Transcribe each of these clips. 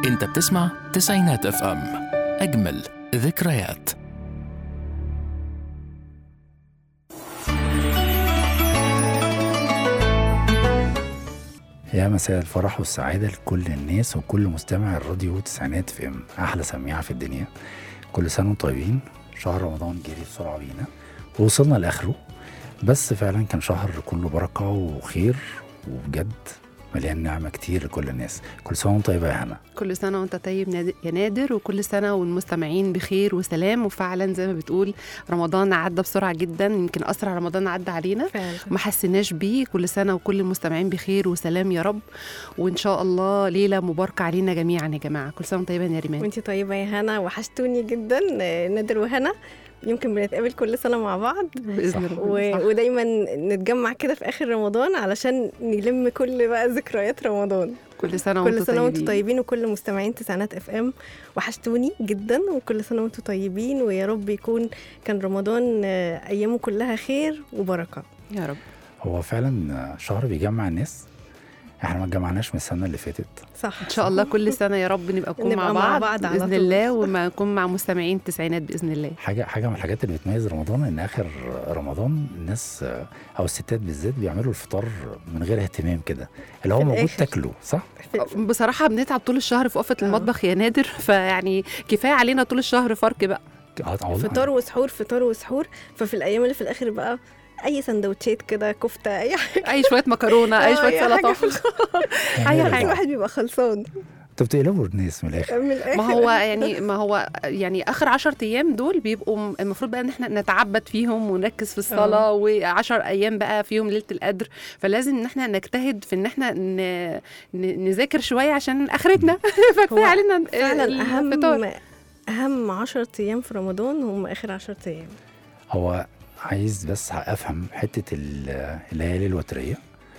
انت بتسمع تسعينات اف ام اجمل ذكريات يا مساء الفرح والسعادة لكل الناس وكل مستمع الراديو تسعينات في ام أحلى سميعة في الدنيا كل سنة وانتم طيبين شهر رمضان جري بسرعة بينا ووصلنا لآخره بس فعلا كان شهر كله بركة وخير وبجد مليان نعمة كتير لكل الناس كل سنة وانت طيبة يا هنا كل سنة وانت طيب ناد- يا نادر وكل سنة والمستمعين بخير وسلام وفعلا زي ما بتقول رمضان عدى بسرعة جدا يمكن أسرع رمضان عدى علينا فعلا ما حسيناش بيه كل سنة وكل المستمعين بخير وسلام يا رب وإن شاء الله ليلة مباركة علينا جميعا يا جماعة كل سنة وانت طيبة يا ريمان وانتي طيبة يا هنا وحشتوني جدا آه، نادر وهنا يمكن بنتقابل كل سنة مع بعض بإذن الله و... صح. ودايما نتجمع كده في آخر رمضان علشان نلم كل بقى ذكريات رمضان كل سنة كل وانتم سنة وانتم طيبين طيبين وكل مستمعين تسعينات اف ام وحشتوني جدا وكل سنة وانتم طيبين ويا رب يكون كان رمضان آه، أيامه كلها خير وبركة يا رب هو فعلا شهر بيجمع الناس احنا ما اتجمعناش من السنة اللي فاتت صح إن شاء الله كل سنة يا رب نبقى نكون مع نبقى مع بعض, بعض على بإذن طول. الله وما نكون مع مستمعين التسعينات بإذن الله حاجة حاجة من الحاجات اللي بتميز رمضان إن آخر رمضان الناس آه، أو الستات بالذات بيعملوا الفطار من غير اهتمام كده اللي هو في موجود الآخر. تاكله صح؟ بصراحة بنتعب طول الشهر في وقفة آه. المطبخ يا نادر فيعني كفاية علينا طول الشهر فرق بقى آه، والله. فطار وسحور فطار وسحور ففي الايام اللي في الاخر بقى اي سندوتشات كده كفته اي حاجه أي شوية مكرونة أي آه، شوية أي حاجة سلطة في الخ- يعني أي كل حاجة. واحد بيبقى خلصان انتوا بتقلبوا الناس من الآخر من الاخر ما هو يعني ما هو يعني اخر عشر ايام دول بيبقوا م- المفروض بقى ان احنا نتعبد فيهم ونركز في الصلاه وعشر ايام بقى فيهم ليله القدر فلازم ان احنا نجتهد في ان احنا ن... ن... نذاكر شويه عشان اخرتنا فكفايه هو علينا ال- فعلا الفطار. اهم اهم 10 ايام في رمضان هم اخر 10 ايام هو عايز بس افهم حته ال- الليالي الوتريه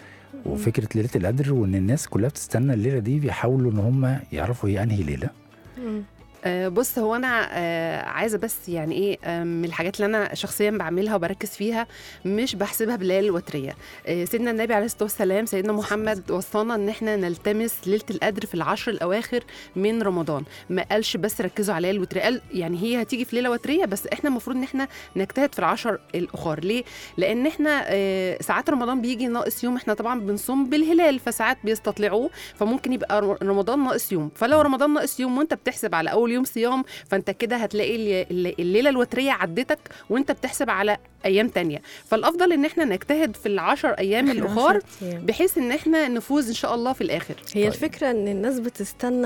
وفكره ليله القدر وان الناس كلها بتستنى الليله دي بيحاولوا ان هم يعرفوا هي انهي ليله مم. آه، بص هو انا آه، عايزه بس يعني ايه آه، من الحاجات اللي انا شخصيا بعملها وبركز فيها مش بحسبها بالليالي الوتريه آه، سيدنا النبي عليه الصلاه والسلام سيدنا محمد وصانا ان احنا نلتمس ليله القدر في العشر الاواخر من رمضان ما قالش بس ركزوا على الليالي الوتريه قال يعني هي هتيجي في ليله وتريه بس احنا المفروض ان احنا نجتهد في العشر الاخر ليه لان احنا آه، ساعات رمضان بيجي ناقص يوم احنا طبعا بنصوم بالهلال فساعات بيستطلعوه فممكن يبقى ر- رمضان ناقص يوم فلو رمضان ناقص يوم وانت بتحسب على اول يوم صيام فانت كده هتلاقي ال- ال- الليله الوتريه عدتك وانت بتحسب على ايام تانية فالافضل ان احنا نجتهد في العشر ايام آخر الاخر 10 أيام. بحيث ان احنا نفوز ان شاء الله في الاخر هي طيب. الفكره ان الناس بتستنى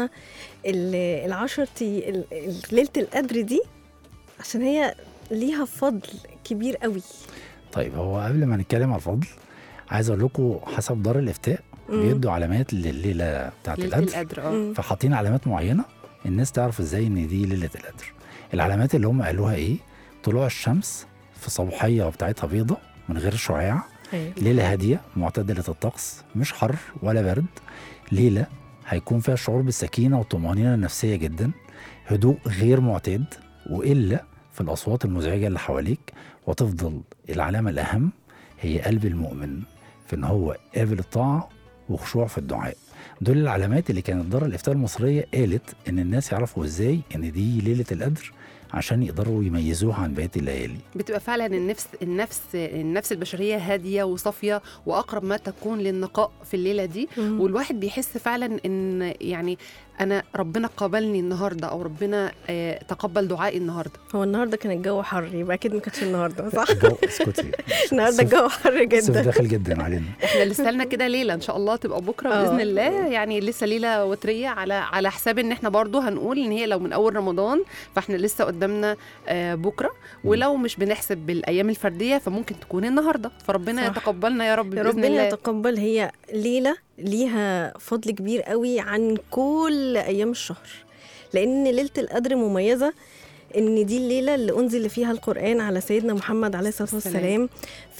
ال- العشر تي ال- ال- ليله القدر دي عشان هي ليها فضل كبير قوي طيب هو قبل ما نتكلم على الفضل عايز اقول لكم حسب دار الافتاء مم. بيدوا علامات لليله بتاعت ليله القدر القدر اه مم. فحاطين علامات معينه الناس تعرف ازاي ان دي ليله القدر العلامات اللي هم قالوها ايه طلوع الشمس في صباحيه بتاعتها بيضه من غير شعاع أيوة. ليله هاديه معتدله الطقس مش حر ولا برد ليله هيكون فيها شعور بالسكينه والطمانينه النفسيه جدا هدوء غير معتاد والا في الاصوات المزعجه اللي حواليك وتفضل العلامه الاهم هي قلب المؤمن في ان هو قابل الطاعه وخشوع في الدعاء دول العلامات اللي كانت دار الافتاء المصريه قالت ان الناس يعرفوا ازاي ان دي ليله القدر عشان يقدروا يميزوها عن بقيه الليالي بتبقى فعلا النفس النفس النفس البشريه هاديه وصافيه واقرب ما تكون للنقاء في الليله دي مم. والواحد بيحس فعلا ان يعني انا ربنا قبلني النهارده او ربنا آه، تقبل دعائي النهارده هو النهارده كان الجو حر يبقى اكيد ما كانش النهارده صح الجو اسكتي النهارده الصيف- الجو حر الصيف جدا داخل جدا علينا احنا لسه لنا كده ليله ان شاء الله تبقى بكره آه. باذن الله يعني لسه ليله وتريه على على حساب ان احنا برضو هنقول ان هي لو من اول رمضان فاحنا لسه قدامنا آه، بكره ولو مش بنحسب بالايام الفرديه فممكن تكون النهارده فربنا صح. يتقبلنا يا رب يا باذن ربنا الله يتقبل هي ليله ليها فضل كبير قوي عن كل ايام الشهر لان ليله القدر مميزه ان دي الليله اللي انزل فيها القران على سيدنا محمد عليه الصلاه والسلام ف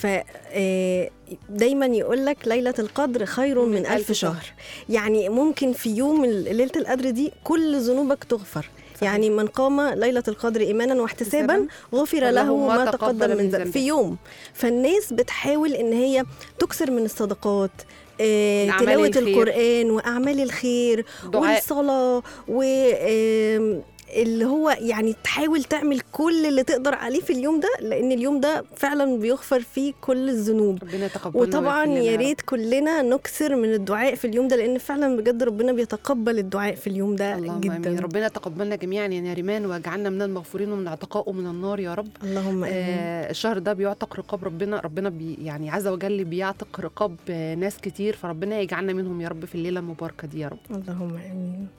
آه، دايما يقول لك ليله القدر خير من, من ألف, ألف شهر. شهر. يعني ممكن في يوم ال- ليله القدر دي كل ذنوبك تغفر يعني من قام ليلة القدر إيمانا واحتسابا احتساباً غفر له ما تقدم من ذنب ذنبه. في يوم فالناس بتحاول إن هي تكسر من الصدقات آه، أعمال تلاوة الخير. القرآن وأعمال الخير دعاء والصلاة و آم، اللي هو يعني تحاول تعمل كل اللي تقدر عليه في اليوم ده لأن اليوم ده فعلا بيغفر فيه كل الذنوب ربنا يتقبلنا وطبعا ويغفر لنا يا رب. ريت كلنا نكثر من الدعاء في اليوم ده لأن فعلا بجد ربنا بيتقبل الدعاء في اليوم ده اللهم جدا امين ربنا يتقبلنا جميعا يا ناريمان واجعلنا من المغفورين ومن عتقائه من النار يا رب اللهم آمين آه الشهر ده بيعتق رقاب ربنا ربنا بي يعني عز وجل بيعتق رقاب آه ناس كتير فربنا يجعلنا منهم يا رب في الليله المباركه دي يا رب اللهم آمين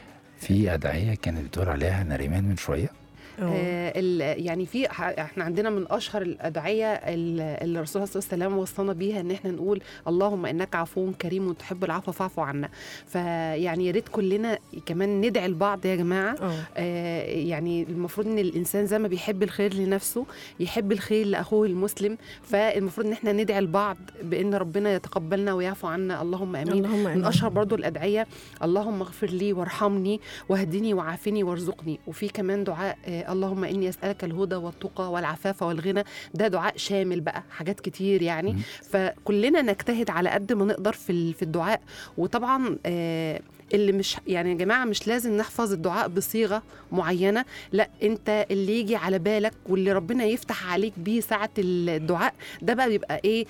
في ادعيه كانت بتقول عليها نريمان من شويه آه. آه ال- يعني في ح- احنا عندنا من اشهر الادعيه ال- اللي الرسول صلى الله عليه وسلم وصانا بيها ان احنا نقول اللهم انك عفو كريم وتحب العفو فاعف عنا فيعني يا ريت كلنا كمان ندعي لبعض يا جماعه آه. آه، يعني المفروض ان الانسان زي ما بيحب الخير لنفسه يحب الخير لاخوه المسلم فالمفروض ان احنا ندعي لبعض بان ربنا يتقبلنا ويعفو عنا اللهم امين اللهم من آمين اشهر برضو الادعيه اللهم اغفر لي وارحمني واهدني وعافني وارزقني وفي كمان دعاء آه، اللهم اني اسالك الهدى والتقى والعفاف والغنى ده دعاء شامل بقى حاجات كتير يعني مم. فكلنا نجتهد على قد ما نقدر في ال- في الدعاء وطبعا آه، اللي مش يعني يا جماعه مش لازم نحفظ الدعاء بصيغه معينه لا انت اللي يجي على بالك واللي ربنا يفتح عليك بيه ساعه الدعاء ده بقى بيبقى ايه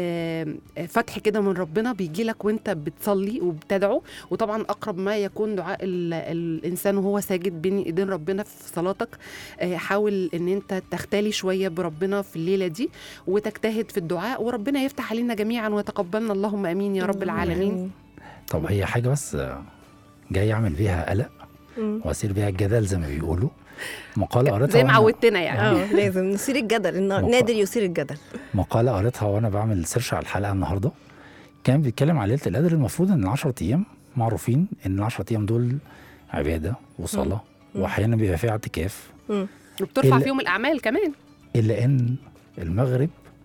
آه فتح كده من ربنا بيجي لك وانت بتصلي وبتدعو وطبعا اقرب ما يكون دعاء ال- الانسان وهو ساجد بين ايدين ربنا في صلاتك آه حاول ان انت تختلي شويه بربنا في الليله دي وتجتهد في الدعاء وربنا يفتح علينا جميعا ويتقبلنا اللهم امين يا رب اللهم العالمين آمين. طب هي حاجه بس آه، جاي اعمل بيها قلق مم. واسير بيها الجدل زي ما بيقولوا مقاله قريتها زي ما وأنا- عودتنا يعني اه لازم نثير الجدل النا- مقا- نادر يثير الجدل مقاله قريتها وانا بعمل سيرش على الحلقه النهارده كان بيتكلم على ليله القدر المفروض ان 10 ايام معروفين ان ال 10 ايام دول عباده وصلاه مم. واحيانا بيبقى فيها اعتكاف مم. وبترفع إلا- فيهم الاعمال كمان الا ان المغرب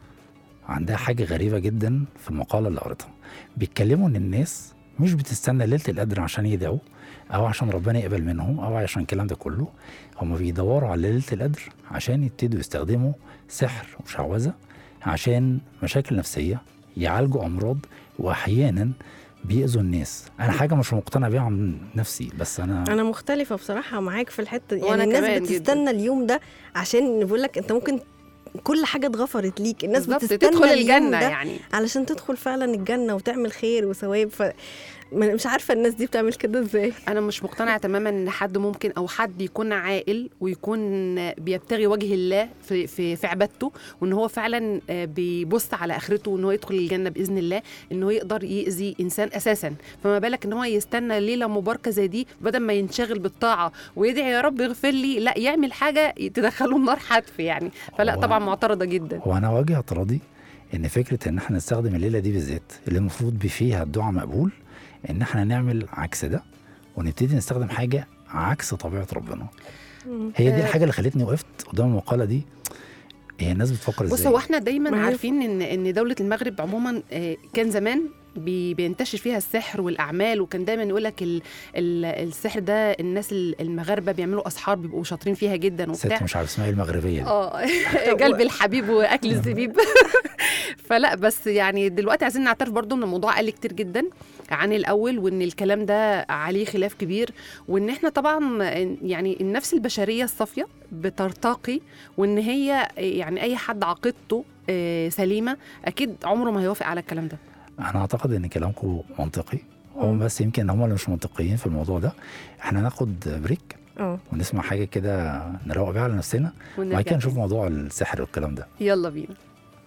عندها حاجه غريبه جدا في المقاله اللي قريتها بيتكلموا ان الناس مش بتستنى ليله القدر عشان يدعوا او عشان ربنا يقبل منهم او عشان الكلام ده كله هم بيدوروا على ليله القدر عشان يبتدوا يستخدموا سحر وشعوذه عشان مشاكل نفسيه يعالجوا امراض واحيانا بيأذوا الناس انا حاجه مش مقتنع بيها عن نفسي بس انا انا مختلفه بصراحه معاك في الحته دي وأنا يعني الناس كمان بتستنى اليوم ده عشان بقول لك انت ممكن كل حاجه اتغفرت ليك الناس بالظبط، بتستنى تدخل اليوم الجنه ده يعني علشان تدخل فعلا الجنه وتعمل خير وثواب ف ما- مش عارفه الناس دي بتعمل كده ازاي انا مش مقتنعه تماما ان حد ممكن او حد يكون عاقل ويكون بيبتغي وجه الله في في, في عبادته وان هو فعلا آه، بيبص على اخرته وان هو يدخل الجنه باذن الله ان هو يقدر يأذي انسان اساسا فما بالك ان هو يستنى ليله مباركه زي دي بدل ما ينشغل بالطاعه ويدعي يا رب اغفر لي لا يعمل حاجه تدخله النار حتف يعني فلا هو- طبعا معترضه جدا هو انا واجه اعتراضي ان فكره ان احنا نستخدم الليله دي بالذات اللي المفروض بي فيها الدعاء مقبول ان احنا نعمل عكس ده ونبتدي نستخدم حاجه عكس طبيعه ربنا هي دي آه. الحاجه اللي خلتني وقفت قدام المقاله دي هي الناس بتفكر بص ازاي هو احنا دايما ما هي- عارفين ان ان دوله المغرب عموما آه، كان زمان بي- بينتشر فيها السحر والاعمال وكان دايما يقول لك ال- ال- السحر ده الناس ال- المغاربه بيعملوا اسحار بيبقوا شاطرين فيها جدا وبتاع ست مش عارف اسمها ايه المغربيه دي. اه قلب الحبيب واكل الزبيب فلا بس يعني دلوقتي عايزين نعترف برضو ان الموضوع قل كتير جدا عن الاول وان الكلام ده عليه خلاف كبير وان احنا طبعا يعني النفس البشريه الصافيه بترتقي وان هي يعني اي حد عقيدته آه، سليمه اكيد عمره ما هيوافق على الكلام ده انا اعتقد ان كلامكم منطقي هو مم. بس يمكن هم اللي مش منطقيين في الموضوع ده احنا ناخد بريك اه ونسمع حاجه كده نروق بيها على نفسنا وبعد ونرجع كده نشوف تاني. موضوع السحر والكلام ده يلا بينا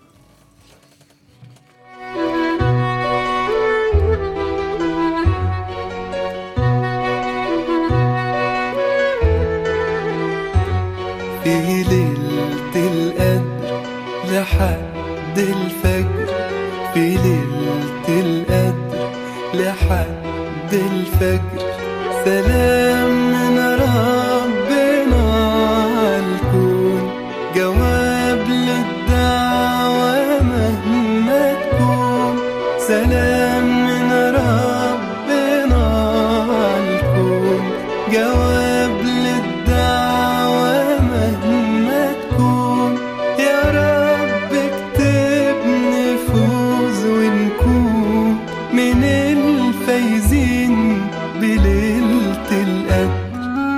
في ليلة القدر لحد الفجر في ليلة القدر لحد الفجر سلام من ربنا عالكون جواب للدعوة مهما تكون سلام من ربنا عالكون جواب للدعوة مهما تكون يا رب اكتب نفوز ونكون من الفايزين بليلة القدر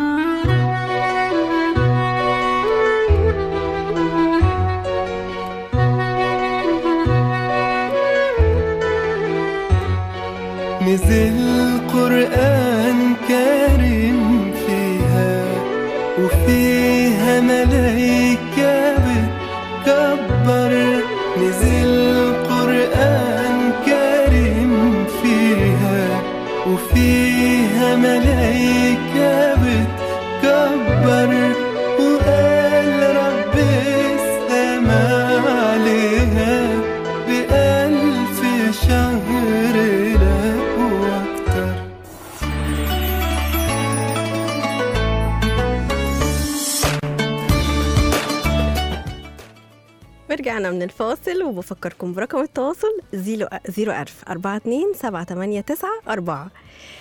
نزل قرآن كريم فيها وفيها ملايكة بتكبر نزل قرآن كريم فيها وفيها ملايكة بتكبر وقال رب السماء عليها بألف شهر لا وأكتر ورجعنا من الفاصل وبفكركم برقم التواصل زيرو زيرو ألف أربعة اتنين سبعة تمانية تسعة أربعة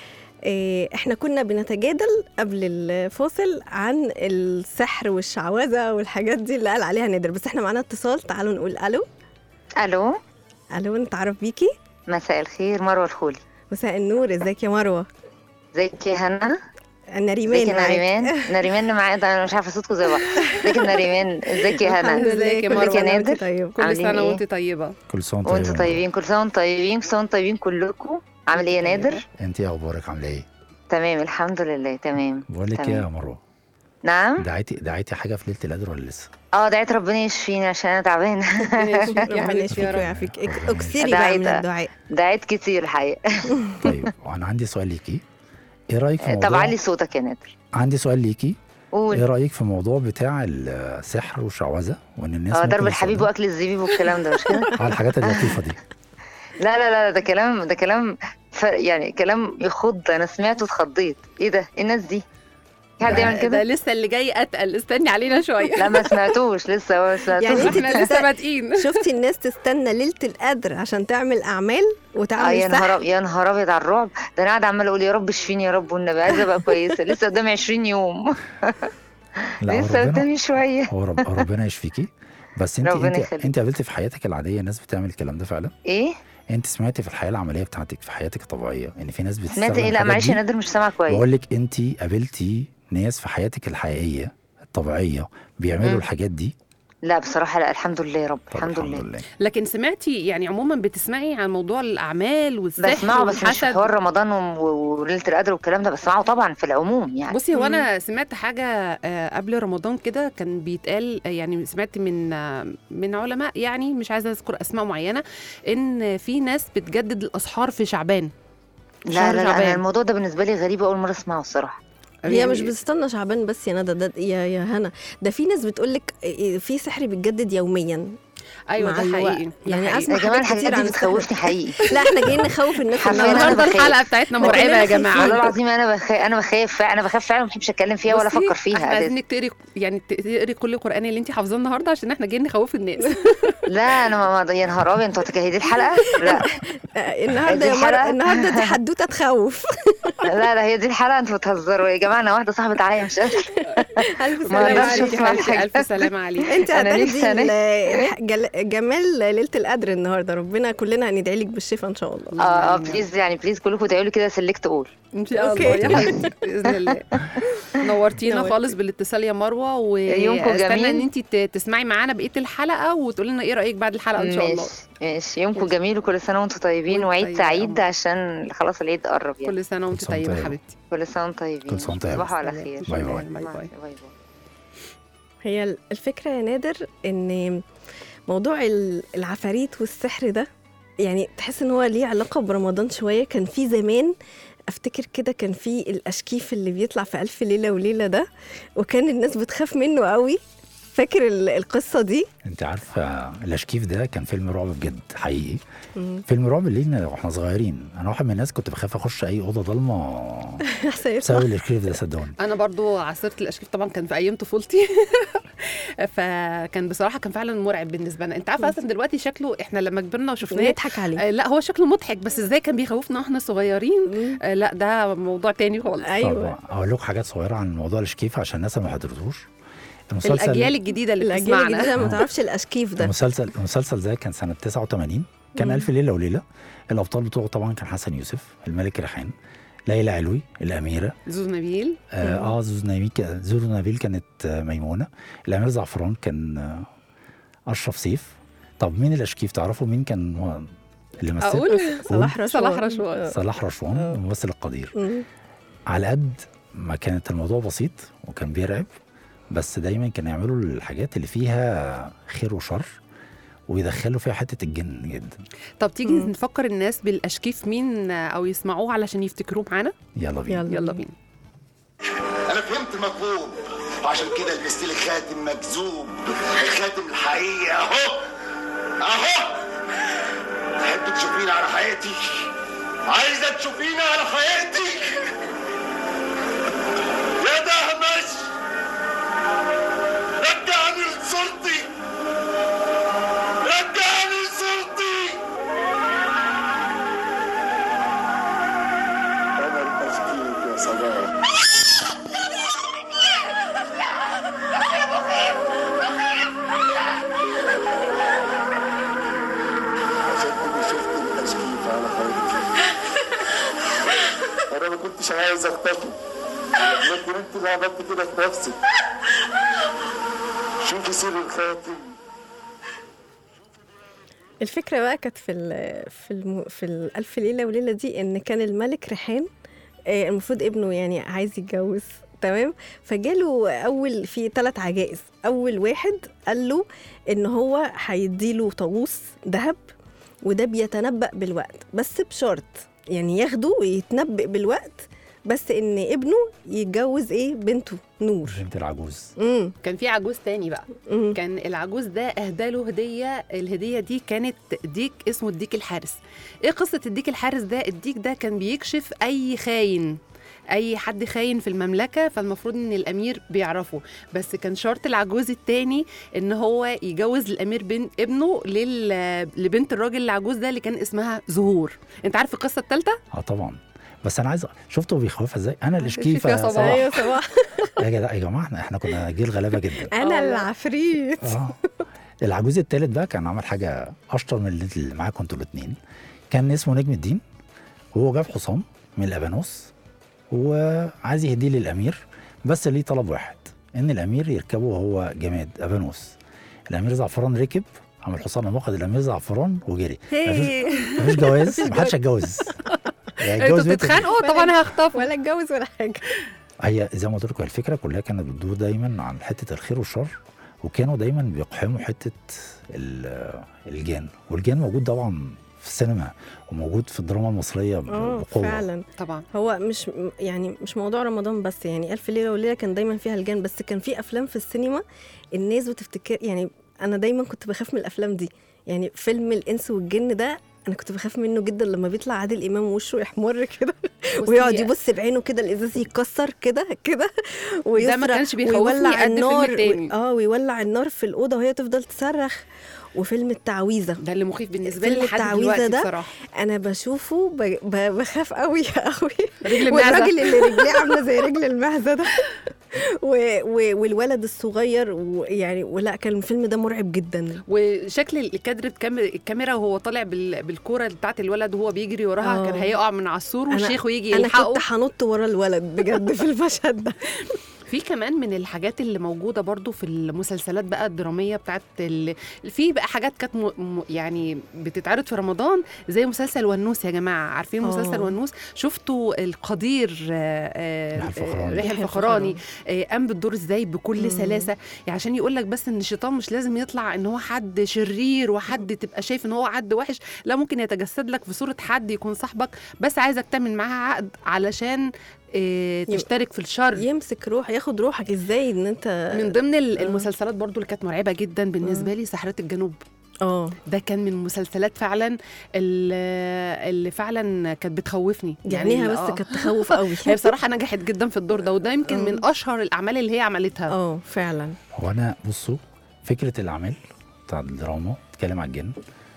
إيه، احنا كنا بنتجادل قبل الفاصل عن السحر والشعوذة والحاجات دي اللي قال عليها نادر بس احنا معانا اتصال تعالوا نقول الو الو الو نتعرف بيكي مساء الخير مروه الخولي مساء النور ازيك يا مروه ازيك يا هنا انا ازيك ريمان يا معاك. نريمان نريمان معايا ده انا مش عارفه صوتكم زي بعض ازيك يا نريمان ازيك يا الحمد هنا لله يا كل مروة. سنة وانت نادر. طيب كل عاملين سنه إيه؟ وانت طيبه كل سنه وانت وانتوا طيبين كل سنه وانتم طيبين كل سنه وانتم طيبين كلكم عامل ايه يا نادر انت ايه اخبارك عامله ايه؟ تمام الحمد لله تمام بقول لك ايه تمام. يا مروه نعم دعيتي دعيتي حاجه في ليله القدر ولا لسه؟ اه دعيت ربنا يشفيني عشان انا تعبانه ربنا يشفيك يا ربنا حبيبتي يشفيك يا رب ويعافيك اك- ربنا اكسري بقى من دعيت- الدعاء دعيت كتير الحقيقه طيب وانا عندي سؤال ليكي ايه رايك في موضوع طب علي صوتك يا نادر عندي سؤال ليكي ايه قول رايك في الموضوع بتاع السحر والشعوذه وان الناس اه ممكن ضرب الحبيب يستخدموا- واكل الزبيب والكلام ده مش كده اه الحاجات اللطيفه دي لا لا لا ده كلام ده كلام فرق يعني كلام يخض انا سمعته اتخضيت ايه ده ايه الناس دي في حد يعمل ده كده لسه اللي جاي اتقل استني علينا شويه لا ما سمعتوش لسه ما سمعتوش يعني انت احنا لسه بادئين شفتي الناس تستنى ليله القدر عشان تعمل اعمال اه وتعمل يا نهار سحر أب- يا نهار ابيض على الرعب ده انا قاعده عماله اقول يا رب اشفيني يا رب والنبي عايزه ابقى كويسه لسه قدامي 20 يوم لا هو لسه ربنا قدامي شويه هو رب ربنا يشفيكي بس انت ربنا انت يخليك. انت قابلتي في حياتك العاديه ناس بتعمل الكلام ده فعلا ايه انت سمعتي في الحياه العمليه بتاعتك في حياتك الطبيعيه ان في ناس بتستخدم سمعت ايه لا الحاجات معلش دي؟ يا نادر مش سامع كويس بقول لك انت قابلتي ناس في حياتك الحقيقيه الطبيعيه بيعملوا مم. الحاجات دي لا بصراحه لا الحمد لله يا رب طب الحمد لله لله لكن سمعتي يعني عموما بتسمعي عن موضوع الاعمال والسحر بسمعه بس مش في والحسد حوار رمضان و- وليله القدر والكلام ده بسمعه طبعا في العموم يعني بصي هو انا سمعت حاجه آه، قبل رمضان كده كان بيتقال آه، يعني سمعت من آه، من علماء يعني مش عايزه اذكر اسماء معينه ان في ناس بتجدد الاسحار في شعبان لا شهر لا, لا شعبان. انا الموضوع ده بالنسبه لي غريب اول مره اسمعه الصراحه هي يعني مش بتستنى شعبان بس يا ندى ده يا يا هنا ده في ناس بتقول لك في سحر بيتجدد يوميا ايوه مع ده الوقت. حقيقي ده يعني حقيقي. أسمع يا جماعه حاجات كتير الحاجات عن دي السحر. بتخوفني حقيقي لا احنا جايين نخوف الناس حرفياً أنا النهارده بخاف. الحلقه بتاعتنا لكن مرعبه أنا يا جماعه والله العظيم انا بخاف انا بخاف فعلا انا بخاف فعلا ما بحبش اتكلم فيها ولا بصي، افكر احنا فيها عايزينك تقري يعني تقري كل القران اللي انت حافظاه النهارده عشان احنا جايين نخوف الناس لا انا ما ما- يا نهار ابيض انتوا هتجهدي الحلقه لا آه، النهارده يا دي مر... الحلقة؟ النهارده دي حدوته تخوف لا لا هي دي الحلقه انتوا بتهزروا يا جماعه انا واحده صاحبه عليا مش قادره الف ما سلامه أقدرش عليك يا أسمع حبيبتي حاجة. الف سلامه عليك انت أنا هتاخدي نفسي أنا- ال- جل- جمال ليله القدر النهارده ربنا كلنا هندعي لك بالشفاء ان شاء الله اه اه بليز يعني بليز كلكم تقولوا لي كده سلكت اول ان شاء أوكي. الله يا حبيبتي باذن الله نورتينا نورتي. خالص بالاتصال يا مروه يومكم واستنى جميل. ان انت تسمعي معانا بقيه الحلقه وتقولي لنا ايه رايك بعد الحلقه ان شاء الله ماشي ماشي يومكم ماشي. جميل وكل سنه وانتم طيبين وانت وعيد طيبة يا سعيد قمر. عشان خلاص العيد قرب يعني كل سنه وانت كل سنة طيبه طيبة. حبيبتي كل سنه وانتم طيبين كل سنة وانت طيبة. تصبحوا على خير باي باي. باي مع- باي باي باي هي الفكره يا نادر ان موضوع ال- العفاريت والسحر ده يعني تحس ان هو ليه علاقه برمضان شويه كان في زمان افتكر كده كان في الاشكيف اللي بيطلع في الف ليله وليله ده وكان الناس بتخاف منه قوي فاكر ال- القصه دي انت عارفه الاشكيف ده كان فيلم رعب بجد حقيقي فيلم رعب لينا واحنا صغيرين انا واحد من الناس كنت بخاف اخش اي اوضه ضلمه احسن بسبب الاشكيف ده صدقوني انا برضو عاصرت الاشكيف طبعا كان في ايام طفولتي فكان بصراحه كان فعلا مرعب بالنسبه لنا انت عارفه اصلا دلوقتي شكله احنا لما كبرنا وشفناه نضحك عليه آه، لا هو شكله مضحك بس ازاي كان بيخوفنا واحنا صغيرين آه، لا ده موضوع تاني خالص ايوه طب اقول لكم حاجات صغيره عن موضوع الاشكيف عشان الناس اللي ما حضرتوش المسلسل الاجيال الجديده اللي الاجيال بتسمعنا الجديده ما تعرفش الاشكيف ده المسلسل المسلسل ده كان سنه 89 كان مم. الف ليله وليله الابطال بتوعه طبعا كان حسن يوسف الملك ريحان ليلى علوي الاميره زوز نبيل اه, آه زوز نبيل زوز نبيل كانت آه ميمونه الامير زعفران كان آه اشرف سيف طب مين الاشكيف تعرفوا مين كان هو اللي مثل اقول صلاح رشوان صلاح رشوان. صلاح رشوان آه. الممثل القدير مم. على قد ما كانت الموضوع بسيط وكان بيرعب بس دايما كان يعملوا الحاجات اللي فيها خير وشر ويدخلوا فيها حته الجن جدا طب تيجي مم. نفكر الناس بالاشكيف مين او يسمعوه علشان يفتكروه معانا يلا بينا يلا يلا بينا انا فهمت المطلوب وعشان كده لبست لي خاتم مجذوب الخاتم الحقيقي اهو اهو تحب تشوفيني على حياتي عايزه تشوفيني على حياتي يا دهمش رجعني لصورتي رجعني لصورتي انا التشكيك يا صباح عشان كده شفت التشكيك على حياتي انا ما كنتش عايز اخطفه لكن انت اللي عملت كده في نفسك شوفي سر الخاتم الفكرة بقى كانت في ال في الم في الألف ليلة وليلة دي إن كان الملك ريحان آه، المفروض ابنه يعني عايز يتجوز تمام فجاله أول في ثلاث عجائز أول واحد قال له إن هو هيديله طاووس ذهب وده بيتنبأ بالوقت بس بشرط يعني ياخده ويتنبأ بالوقت بس إن ابنه يتجوز إيه بنته نور بنت العجوز امم كان في عجوز تاني بقى امم كان العجوز ده اهدى له هديه الهديه دي كانت ديك اسمه الديك الحارس ايه قصه الديك الحارس ده الديك ده كان بيكشف اي خاين اي حد خاين في المملكه فالمفروض ان الامير بيعرفه بس كان شرط العجوز التاني ان هو يجوز الامير بن ابنه لل... لبنت الراجل العجوز ده اللي كان اسمها زهور انت عارف القصه الثالثه اه طبعا بس انا عايز أ- شفتوا بيخوفها ازاي انا الاشكيفه يا يا صباح. صباح ايوه صباح يا جدع يا جماعه احنا احنا كنا جيل غلابه جدا انا آه. العفريت اه العجوز التالت بقى كان عمل حاجه اشطر من اللي- اللي معاكم انتوا الاثنين كان اسمه نجم الدين وهو جاب حصان من الابانوس وعايز يهديه للامير بس ليه طلب واحد ان الامير يركبه وهو جماد ابانوس الامير زعفران ركب عمل حصان واخد الامير زعفران وجري مفيش مفيش جواز محدش هيتجوز يعني انتوا يتجوز بنت- بتتخانقوا طب انا هخطفه ولا اتجوز ولا حاجه هي زي ما قلت لكم الفكره كلها كانت بتدور دايما عن حته الخير والشر وكانوا دايما بيقحموا حته ال- الجان والجان موجود طبعا في السينما وموجود في الدراما المصريه ب- اه بقوه فعلا طبعا هو مش يعني مش موضوع رمضان بس يعني ألف ليلة وليلة كان دايما فيها الجان بس كان في أفلام في السينما الناس بتفتكر يعني أنا دايما كنت بخاف من الأفلام دي يعني فيلم الإنس والجن ده أنا كنت بخاف منه جدا لما بيطلع عادل إمام وشه يحمر كده ويقعد بصي، يبص بعينه كده الإزاز يتكسر كده كده ده ما ويصرخ كانش بيخوفني ويولع قد فيلم النار التاني. اه ويولع النار في الأوضة وهي تفضل تصرخ وفيلم التعويذة ده اللي مخيف بالنسبه لي فيلم لحد التعويذة دلوقتي ده بصراحه انا بشوفه ب... ب... بخاف قوي قوي رجل المعزة. والراجل اللي رجليه عامله زي رجل المعزه ده و... و... والولد الصغير ويعني ولا كان الفيلم ده مرعب جدا وشكل الكادر بكام- الكاميرا وهو طالع بال- بالكوره بتاعت الولد وهو بيجري وراها آه. كان هيقع من على السور أنا- والشيخ ويجي انا يلحقه كنت هنط ورا الولد بجد في المشهد ده في كمان من الحاجات اللي موجوده برضو في المسلسلات بقى الدراميه بتاعت ال... في بقى حاجات كانت م... م... يعني بتتعرض في رمضان زي مسلسل ونوس يا جماعه عارفين آه. مسلسل ونوس شفتوا القدير آه، آه، يحيى الفخراني. يحيى يحيى الفخراني آه، قام بالدور ازاي بكل مم. سلاسه يعني عشان يقول لك بس ان الشيطان مش لازم يطلع ان هو حد شرير وحد تبقى شايف ان هو حد وحش لا ممكن يتجسد لك في صوره حد يكون صاحبك بس عايزك تعمل معاه عقد علشان آه، يبقى- تشترك في الشر يمسك روح ياخد روحك ازاي ان انت من ضمن ال- آه. المسلسلات برضو اللي كانت مرعبه جدا بالنسبه لي ساحره الجنوب اه ده كان من المسلسلات فعلا اللي, اللي فعلا كانت بتخوفني دي عينيها آه. بس كانت تخوف قوي هي بصراحه نجحت جدا في الدور ده وده يمكن آه. من اشهر الاعمال اللي هي عملتها اه فعلا هو انا بصوا فكره الاعمال بتاع الدراما بتتكلم على الجن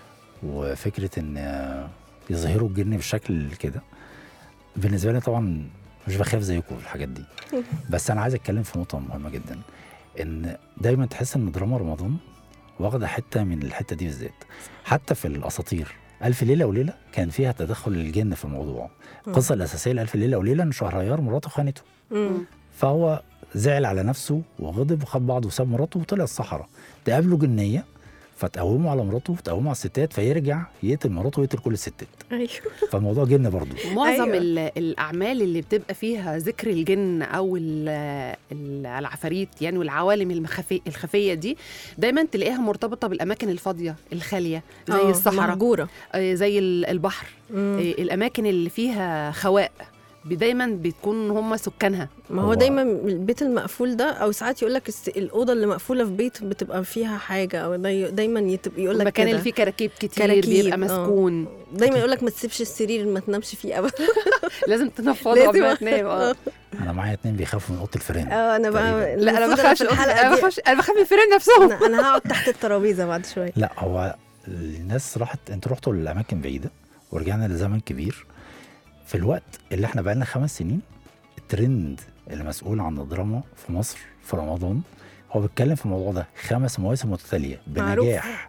وفكره ان آه، يظهروا الجن بشكل كده بالنسبه لي طبعا مش بخاف زيكم في الحاجات دي بس انا عايز اتكلم في نقطه مهمه جدا ان دايما تحس ان دراما رمضان واخده حته من الحته دي بالذات حتى في الاساطير الف ليله وليله كان فيها تدخل الجن في الموضوع القصه الاساسيه لالف ليله وليله ان شهريار مراته خانته مم. فهو زعل على نفسه وغضب وخد بعضه وساب مراته وطلع الصحراء تقابله جنيه فتقومه على مراته وتقومه على الستات فيرجع يقتل مراته ويقتل كل الستات ايوه فالموضوع جن برضه معظم أيوة. أيوة. الاعمال اللي بتبقى فيها ذكر الجن او ال- ال- العفاريت يعني والعوالم المخفي الخفيه دي دايما تلاقيها مرتبطه بالاماكن الفاضيه الخاليه زي آه، الصحراء مهجوره آه، زي ال- البحر مم. آه، الاماكن اللي فيها خواء دايما بتكون هم سكانها ما هو هو- دايما البيت المقفول ده او ساعات يقول لك الاوضه اللي مقفوله في بيت بتبقى فيها حاجه او داي- دايما يقول لك المكان كده. اللي فيه كراكيب كتير كراكيب، بيبقى آه. مسكون دايما يقول لك ما تسيبش السرير ما تنامش فيه ابدا لازم تنفضه لازم. قبل ما تنام اه انا معايا اتنين بيخافوا من اوضه الفيران اه انا بقى تقريباً. لا انا المفروض بخاف في الحلقه انا دي بخاف انا بخاف من الفيران نفسهم انا انا هقعد تحت الترابيزه بعد شويه لا هو الناس راحت انتوا رحتوا لاماكن بعيده ورجعنا لزمن كبير في الوقت اللي احنا بقالنا خمس سنين الترند اللي مسؤول عن الدراما في مصر في رمضان هو بيتكلم في الموضوع ده خمس مواسم متتاليه معروف. بنجاح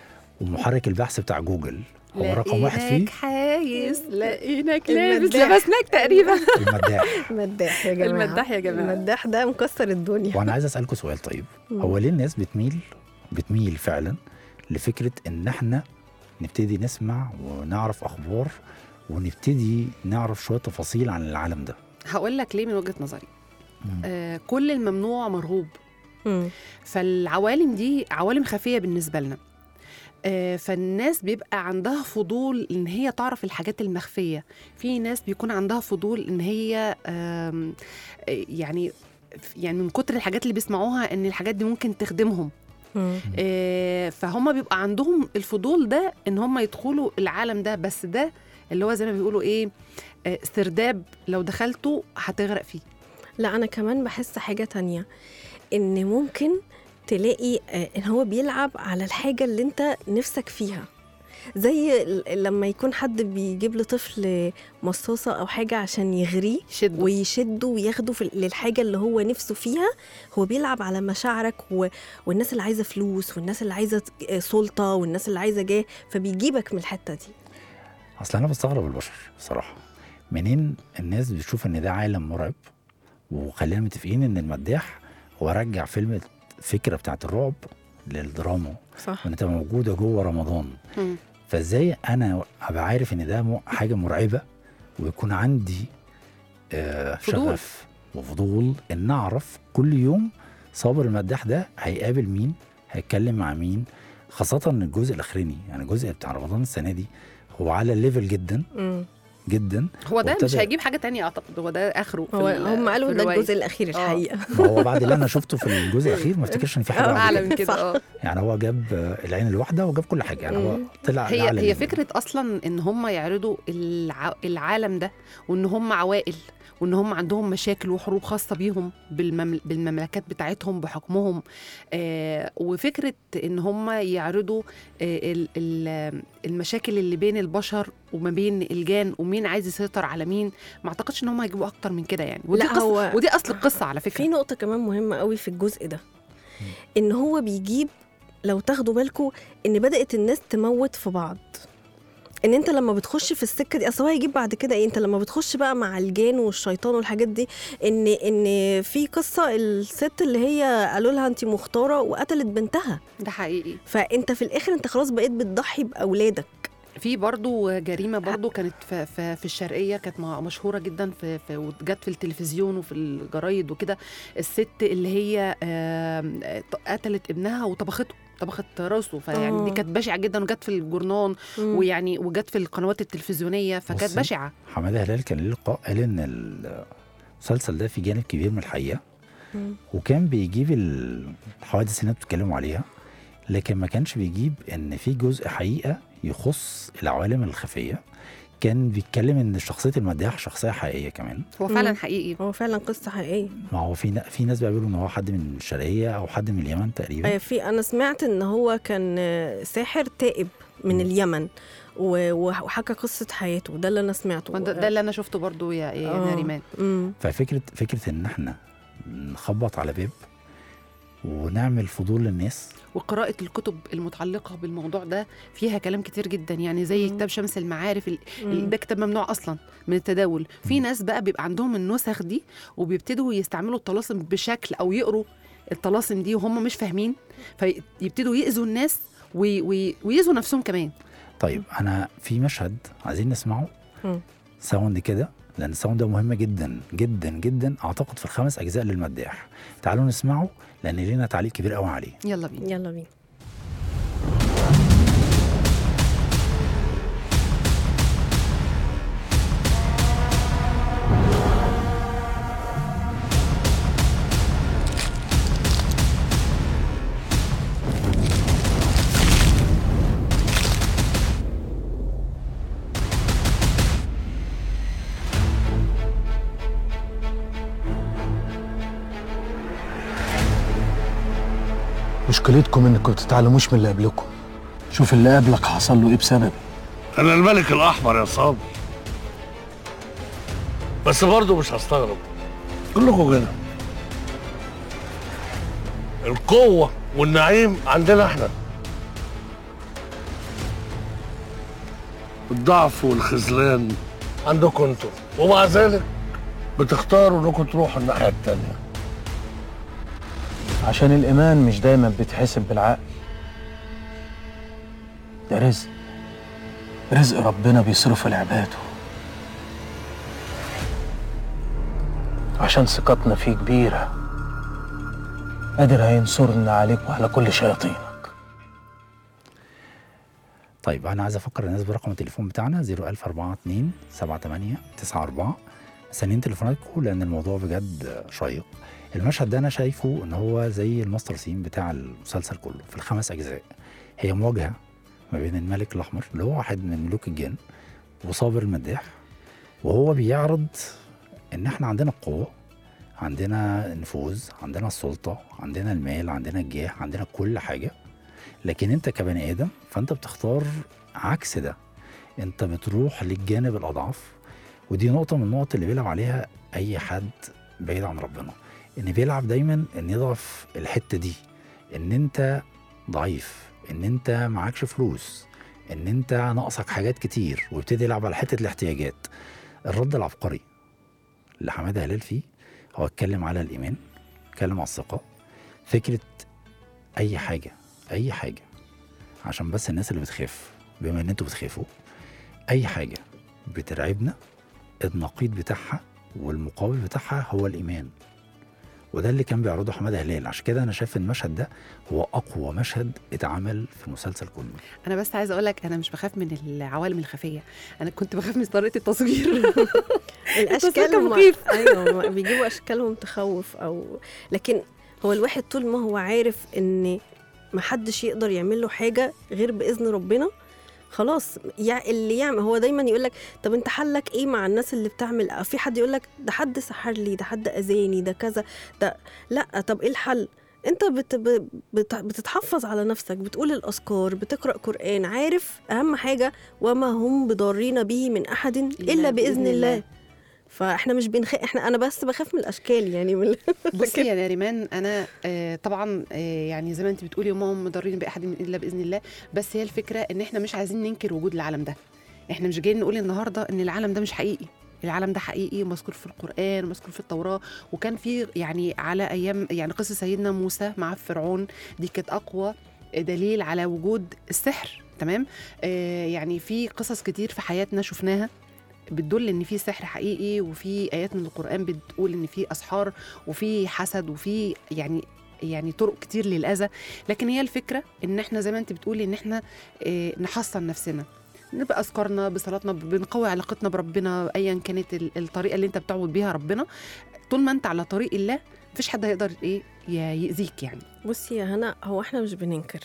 ومحرك البحث بتاع جوجل هو رقم واحد فيه لقيناك حايس لقيناك لابس المداح. لبسناك تقريبا المداح المداح يا جماعه المداح يا جماعة. المداح ده مكسر الدنيا وانا عايز اسالكم سؤال طيب مم. هو ليه الناس بتميل بتميل فعلا لفكره ان احنا نبتدي نسمع ونعرف اخبار ونبتدي نعرف شويه تفاصيل عن العالم ده هقول لك ليه من وجهه نظري مم. آه كل الممنوع مرغوب مم. فالعوالم دي عوالم خفيه بالنسبه لنا آه، فالناس بيبقى عندها فضول ان هي تعرف الحاجات المخفيه في ناس بيكون عندها فضول ان هي آم، آه، يعني يعني من كتر الحاجات اللي بيسمعوها ان الحاجات دي ممكن تخدمهم مم. آه، فهم بيبقى عندهم الفضول ده ان هم يدخلوا العالم ده بس ده اللي هو زي ما بيقولوا ايه آه، سرداب لو دخلته هتغرق فيه لا انا كمان بحس حاجه تانية ان ممكن تلاقي آه، ان هو بيلعب على الحاجه اللي انت نفسك فيها زي ال- لما يكون حد بيجيب لطفل مصاصه او حاجه عشان يغريه شد ويشده وياخده في للحاجه اللي هو نفسه فيها هو بيلعب على مشاعرك و... والناس اللي عايزه فلوس والناس اللي عايزه آه، سلطه والناس اللي عايزه جاه فبيجيبك من الحته دي اصل انا بستغرب البشر بصراحه منين الناس بتشوف ان ده عالم مرعب وخلينا متفقين ان المداح هو رجع فيلم الفكره بتاعت الرعب للدراما صح وان تبقى موجوده جوه رمضان مم. فازاي انا ابقى عارف ان ده م- حاجه مرعبه ويكون عندي آه فضول. شغف وفضول ان اعرف كل يوم صابر المداح ده هيقابل مين هيتكلم مع مين خاصة إن الجزء الأخراني يعني الجزء بتاع رمضان السنة دي هو على الليفل جدا مم. جدا هو ده مش وابتدى- هيجيب حاجه تانية اعتقد هو ده اخره في هو ال- هم قالوا في ده الرواية. الجزء الاخير الحقيقه ما هو بعد اللي أنا شفته في الجزء الأخير ما افتكرش إن في حاجة آه، بعد اعلى كده. من كده صح. اه يعني هو جاب آه، العين الواحدة وجاب كل حاجة يعني هو مم. طلع هي لأعلى هي level. فكره اصلا ان هم يعرضوا الع... العالم ده وان هم عوائل وان هم عندهم مشاكل وحروب خاصه بيهم بالممل... بالمملكات بتاعتهم بحكمهم آه وفكره ان هم يعرضوا آه ال... ال... المشاكل اللي بين البشر وما بين الجان ومين عايز يسيطر على مين ما اعتقدش ان هم هيجيبوا اكتر من كده يعني ودي لا، قصة هو- ودي اصل القصه على في فكره نقطة كمان مهمة قوي في الجزء ده إن هو بيجيب لو تاخدوا بالكم إن بدأت الناس تموت في بعض إن أنت لما بتخش في السكة دي أصل هو هيجيب بعد كده إيه أنت لما بتخش بقى مع الجان والشيطان والحاجات دي إن إن في قصة الست اللي هي قالوا لها أنت مختارة وقتلت بنتها ده حقيقي فأنت في الآخر أنت خلاص بقيت بتضحي بأولادك في برضو جريمه برضو كانت في, في, في الشرقيه كانت م- مشهوره جدا في, في وجت في التلفزيون وفي الجرايد وكده الست اللي هي آم، قتلت ابنها وطبخته طبخت راسه فيعني آه. دي كانت بشعه جدا وجت في الجورنان مم. ويعني وجت في القنوات التلفزيونيه فكانت بصي، بشعه حماده هلال كان ليه لقاء قال ان المسلسل ده فيه جانب كبير من الحقيقه مم. وكان بيجيب الحوادث اللي انتوا بتتكلموا عليها لكن ما كانش بيجيب ان في جزء حقيقه يخص العوالم الخفيه كان بيتكلم ان شخصيه المداح شخصيه حقيقيه كمان هو فعلا مم. حقيقي هو فعلا قصة حقيقية ما هو في نا- في ناس بقى بيقولوا ان هو حد من الشرقيه او حد من اليمن تقريبا آه، في انا سمعت ان هو كان آه، ساحر تائب من مم. اليمن و- وحكى قصه حياته ده اللي انا سمعته وده- ده اللي انا شفته برضو يا, يا آه. ناريمان مم. ففكره فكره ان احنا نخبط على باب ونعمل فضول للناس وقراءة الكتب المتعلقة بالموضوع ده فيها كلام كتير جدا يعني زي مم. كتاب شمس المعارف ال- مم. ده كتاب ممنوع أصلا من التداول في ناس بقى بيبقى عندهم النسخ دي وبيبتدوا يستعملوا الطلاسم بشكل أو يقروا الطلاسم دي وهم مش فاهمين فيبتدوا يأذوا الناس وي- وي- ويأذوا نفسهم كمان طيب انا في مشهد عايزين نسمعه مم. ساوند كده لان الساوند ده مهم جدا جدا جدا اعتقد في الخمس اجزاء للمداح تعالوا نسمعه لان لينا تعليق كبير قوي عليه يلا بينا يلا بينا مشكلتكم انكم تتعلموش من اللي قبلكم شوف اللي قبلك حصل له ايه بسببي انا الملك الاحمر يا صابر بس برضه مش هستغرب كلكم كده القوة والنعيم عندنا احنا الضعف والخذلان عندكم انتوا ومع ذلك بتختاروا انكم تروحوا الناحية التانية عشان الايمان مش دايما بيتحسب بالعقل ده رزق رزق ربنا بيصرفه لعباده عشان ثقتنا فيه كبيرة قادر هينصرنا عليك وعلى كل شياطينك طيب انا عايز افكر الناس برقم التليفون بتاعنا 01042 78 94 مستنيين تليفوناتكم لان الموضوع بجد شيق المشهد ده انا شايفه ان هو زي الماستر سين بتاع المسلسل كله في الخمس اجزاء هي مواجهه ما بين الملك الاحمر اللي هو واحد من ملوك الجن وصابر المداح وهو بيعرض ان احنا عندنا القوه عندنا النفوذ عندنا السلطه عندنا المال عندنا الجاه عندنا كل حاجه لكن انت كبني ادم فانت بتختار عكس ده انت بتروح للجانب الاضعف ودي نقطه من النقط اللي بيلعب عليها اي حد بعيد عن ربنا ان بيلعب دايما ان يضعف الحته دي ان انت ضعيف ان انت معكش فلوس ان انت ناقصك حاجات كتير ويبتدي يلعب على حته الاحتياجات الرد العبقري اللي حماده هلال فيه هو اتكلم على الايمان اتكلم على الثقه فكره اي حاجه اي حاجه عشان بس الناس اللي بتخاف بما ان انتوا بتخافوا اي حاجه بترعبنا النقيض بتاعها والمقابل بتاعها هو الايمان وده اللي كان بيعرضه حماده هلال عشان كده انا شايف المشهد ده هو اقوى مشهد اتعمل في المسلسل كله انا بس عايزه اقول لك انا مش بخاف من العوالم الخفيه انا كنت بخاف من طريقه التصوير الاشكال كان هم مخيف. ايوه هم بيجيبوا اشكالهم تخوف او لكن هو الواحد طول ما هو عارف ان ما حدش يقدر يعمل له حاجه غير باذن ربنا خلاص يع... اللي يعمل هو دايما يقول لك طب انت حلك ايه مع الناس اللي بتعمل أو في حد يقول لك ده حد سحر لي ده حد اذاني ده كذا ده لا طب ايه الحل انت بت... ب- بت... بتتحفظ على نفسك بتقول الاذكار بتقرا قران عارف اهم حاجه وما هم بضارين به من احد الا باذن الله فاحنا مش بنخ... احنا انا بس بخاف من الاشكال يعني من بصي يا ناريمان انا آه طبعا آه يعني زي ما انت بتقولي وما هم مضرين باحد الا باذن الله بس هي الفكره ان احنا مش عايزين ننكر وجود العالم ده احنا مش جايين نقول النهارده ان العالم ده مش حقيقي العالم ده حقيقي مذكور في القرآن ومذكور في التوراة وكان في يعني على أيام يعني قصة سيدنا موسى مع فرعون دي كانت أقوى دليل على وجود السحر تمام آه يعني في قصص كتير في حياتنا شفناها بتدل ان في سحر حقيقي وفي ايات من القران بتقول ان في اسحار وفي حسد وفي يعني يعني طرق كتير للاذى لكن هي الفكره ان احنا زي ما انت بتقولي ان احنا آه، نحصن نفسنا نبقى اذكارنا بصلاتنا بنقوي علاقتنا بربنا ايا كانت ال- الطريقه اللي انت بتعبد بيها ربنا طول ما انت على طريق الله مفيش حد هيقدر ايه ي- يأذيك يعني بصي يا هنا هو احنا مش بننكر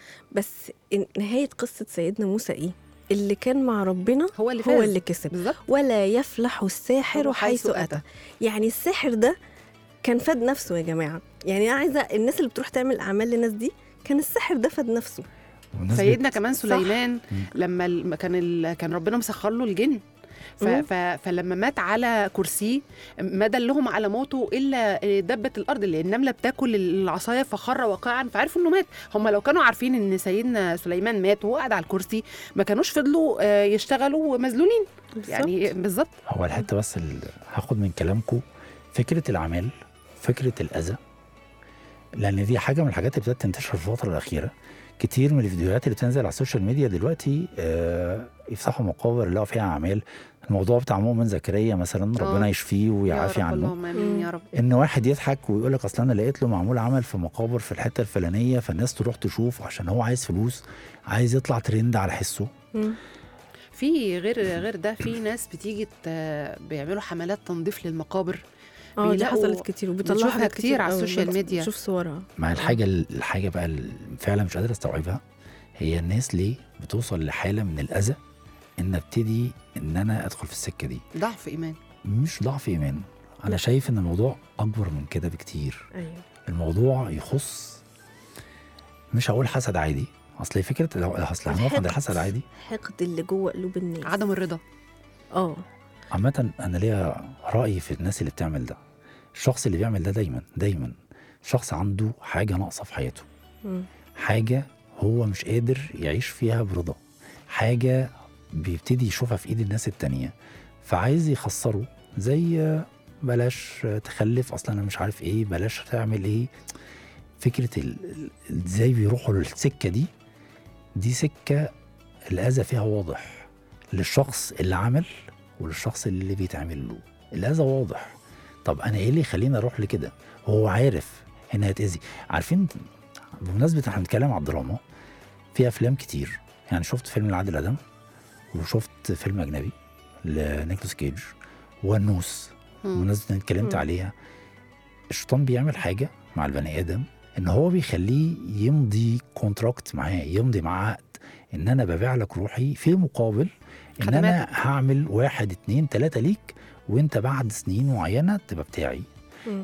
بس إن- نهايه قصه سيدنا موسى ايه اللي كان مع ربنا هو اللي هو فاز. اللي كسب بالظبط ولا يفلح الساحر حيث اتى يعني السحر ده كان فاد نفسه يا جماعه يعني انا عايزه الناس اللي بتروح تعمل اعمال للناس دي كان السحر ده فاد نفسه بمناسبة- سيدنا كمان صح. سليمان لما ال- كان ال... كان ربنا مسخر له الجن ف... مم. ف... فلما مات على كرسيه ما دلهم على موته الا دبه الارض لان النمله بتاكل العصايه فخر واقعا فعرفوا انه مات هم لو كانوا عارفين ان سيدنا سليمان مات وهو قاعد على الكرسي ما كانوش فضلوا آه، يشتغلوا مذلولين يعني بالظبط هو الحته بس اللي هاخد من كلامكم فكره العمال فكره الاذى لان دي حاجه من الحاجات اللي ابتدت تنتشر في الفتره الاخيره كتير من الفيديوهات اللي بتنزل على السوشيال ميديا دلوقتي آه يفتحوا مقابر يلاقوا فيها اعمال الموضوع بتاع مؤمن زكريا مثلا آه. ربنا يشفيه يا ويعافي رب عنه اللهم امين يا رب ان واحد يضحك ويقول لك اصل انا لقيت له معمول عمل في مقابر في الحته الفلانيه فالناس تروح تشوف عشان هو عايز فلوس عايز يطلع ترند على حسه مم. في غير غير ده في ناس بتيجي ت- بيعملوا حملات تنظيف للمقابر اه دي بيلاقوا- حصلت كتير وبيطلعوا بنشوفها حاجات كتير على قوي. السوشيال بس ميديا. بشوف صورها مع الحاجه الحاجه بقى اللي فعلا مش قادر استوعبها هي الناس ليه بتوصل لحاله من الاذى ان ابتدي ان انا ادخل في السكه دي ضعف ايمان مش ضعف ايمان انا شايف ان الموضوع اكبر من كده بكتير ايوه الموضوع يخص مش هقول حسد عادي اصل فكره لو اصل هنقف عند الحسد عادي الحقد اللي جوه قلوب الناس عدم الرضا اه عامة أنا ليا رأي في الناس اللي بتعمل ده الشخص اللي بيعمل ده دايما دايما شخص عنده حاجة ناقصة في حياته مم. حاجة هو مش قادر يعيش فيها برضا حاجة بيبتدي يشوفها في إيد الناس التانية فعايز يخسره زي بلاش تخلف أصلا أنا مش عارف إيه بلاش تعمل إيه فكرة ال- ال- إزاي بيروحوا للسكة دي دي سكة الأذى فيها واضح للشخص اللي عمل وللشخص اللي بيتعمل له الأذى واضح طب أنا إيه اللي يخليني أروح لكده وهو عارف إنها هتأذي عارفين بمناسبة احنا بنتكلم على الدراما في أفلام كتير يعني شفت فيلم لعادل أدم وشفت فيلم أجنبي لنيكولاس كيج والنوس مم. بمناسبة إن اتكلمت مم. عليها الشيطان بيعمل حاجة مع البني آدم إن هو بيخليه يمضي كونتراكت معاه يمضي مع عقد إن أنا ببيع لك روحي في مقابل إن أنا خدماتك. هعمل واحد اتنين تلاتة ليك وأنت بعد سنين معينة تبقى بتاعي مم.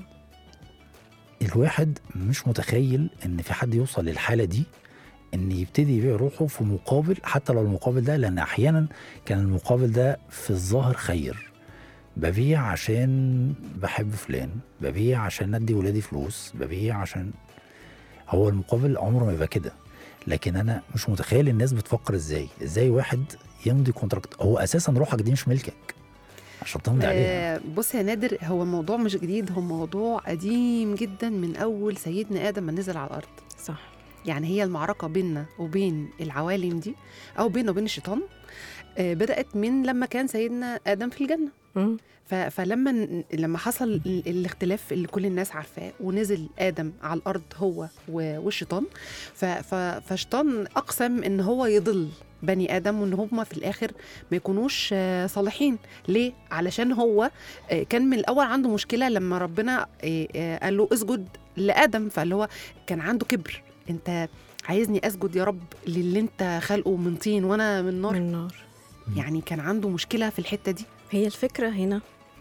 الواحد مش متخيل ان في حد يوصل للحاله دي ان يبتدي يبيع روحه في مقابل حتى لو المقابل ده لان احيانا كان المقابل ده في الظاهر خير ببيع عشان بحب فلان ببيع عشان ادي ولادي فلوس ببيع عشان هو المقابل عمره ما يبقى كده لكن انا مش متخيل الناس بتفكر ازاي ازاي واحد يمضي كونتراكت هو اساسا روحك دي مش ملكك عشان تمضي عليها آه بص يا نادر هو الموضوع مش جديد هو موضوع قديم جدا من اول سيدنا ادم ما نزل على الارض صح يعني هي المعركه بيننا وبين العوالم دي او بينه وبين الشيطان آه بدات من لما كان سيدنا ادم في الجنه مم. ف- فلما ن- لما حصل ال- الاختلاف اللي كل الناس عارفاه ونزل ادم على الارض هو و- والشيطان ف- ف- فالشيطان اقسم ان هو يضل بني ادم وان هم في الاخر ما يكونوش آه، صالحين ليه علشان هو آه، كان من الاول عنده مشكله لما ربنا آه، آه، قال له اسجد لادم فاللي هو كان عنده كبر انت عايزني اسجد يا رب للي انت خلقه من طين وانا من نار من نار يعني كان عنده مشكله في الحته دي هي الفكرة هنا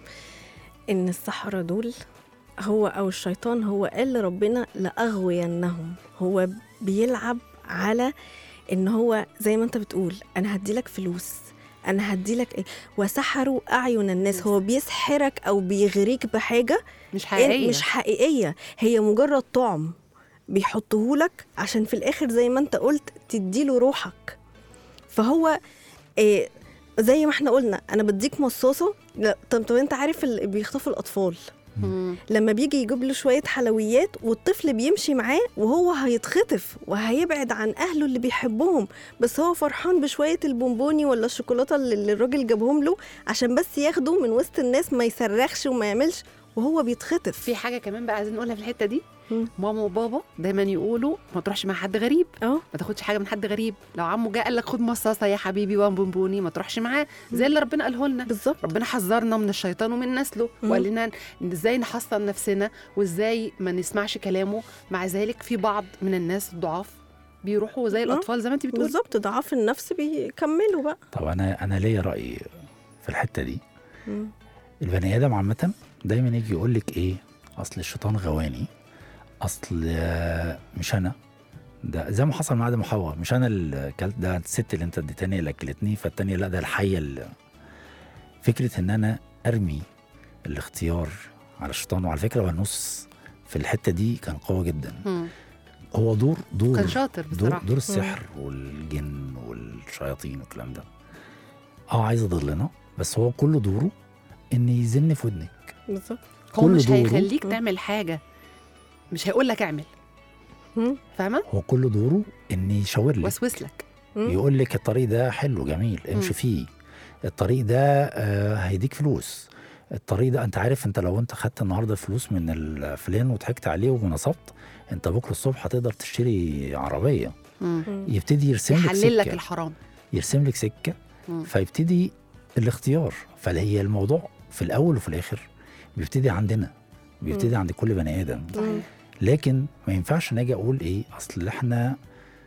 إن السحرة دول هو أو الشيطان هو قال لربنا لأغوينهم هو بيلعب على إن هو زي ما أنت بتقول أنا هديلك فلوس أنا هديلك إيه وسحروا أعين الناس هو بيسحرك أو بيغريك بحاجة مش إن- حقيقيه مش حقيقية هي مجرد طعم بيحطهولك عشان في الآخر زي ما أنت قلت تديله روحك فهو إيه زي ما احنا قلنا انا بديك مصاصه لا طب طب انت عارف اللي بيخطفوا الاطفال مم. لما بيجي يجيب له شويه حلويات والطفل بيمشي معاه وهو هيتخطف وهيبعد عن اهله اللي بيحبهم بس هو فرحان بشويه البونبوني ولا الشوكولاته اللي اللي الراجل جابهم له عشان بس ياخده من وسط الناس ما يصرخش وما يعملش وهو بيتخطف في حاجه كمان بقى عايزين نقولها في الحته دي مم. ماما وبابا دايما يقولوا ما تروحش مع حد غريب اه ما تاخدش حاجه من حد غريب لو عمه جه قال لك خد مصاصه يا حبيبي وان بونبوني ما تروحش معاه زي اللي ربنا قاله لنا بالظبط ربنا حذرنا من الشيطان ومن نسله مم. وقال لنا إن ازاي نحصن نفسنا وازاي ما نسمعش كلامه مع ذلك في بعض من الناس الضعاف بيروحوا زي آه. الاطفال زي ما انت بتقولي بالظبط ضعاف النفس بيكملوا بقى طب انا انا ليا راي في الحته دي مم. البني ادم عامه دايما يجي يقول لك ايه اصل الشيطان غواني اصل آه، مش انا ده زي ما حصل مع ادم وحواء مش انا اللي كلت ده الست اللي انت اديتني اللي اكلتني فالتانيه لا ده الحيه اللي فكره ان انا ارمي الاختيار على الشيطان وعلى فكره ونص في الحته دي كان قوي جدا مم. هو دور دور كان شاطر دور, بصراحه دور السحر والجن والشياطين والكلام ده اه عايز يضلنا بس هو كل دوره ان يزن في ودنك بالظبط هو كل مش دوره- هيخليك مم. تعمل حاجه مش هيقول لك اعمل مم. فاهمه هو كل دوره ان يشاور لك وسوس لك مم. يقول لك الطريق ده حلو جميل امشي مم. فيه الطريق ده آه هيديك فلوس الطريق ده انت عارف انت لو انت خدت النهارده فلوس من الفلان وضحكت عليه ونصبت انت بكره الصبح هتقدر تشتري عربيه مم. يبتدي يرسم لك يحلل لك سكه الحرام يرسم لك سكه مم. فيبتدي الاختيار فهي الموضوع في الاول وفي الاخر بيبتدي عندنا بيبتدي عند كل بني ادم مم. لكن ما ينفعش ناجي اقول ايه اصل احنا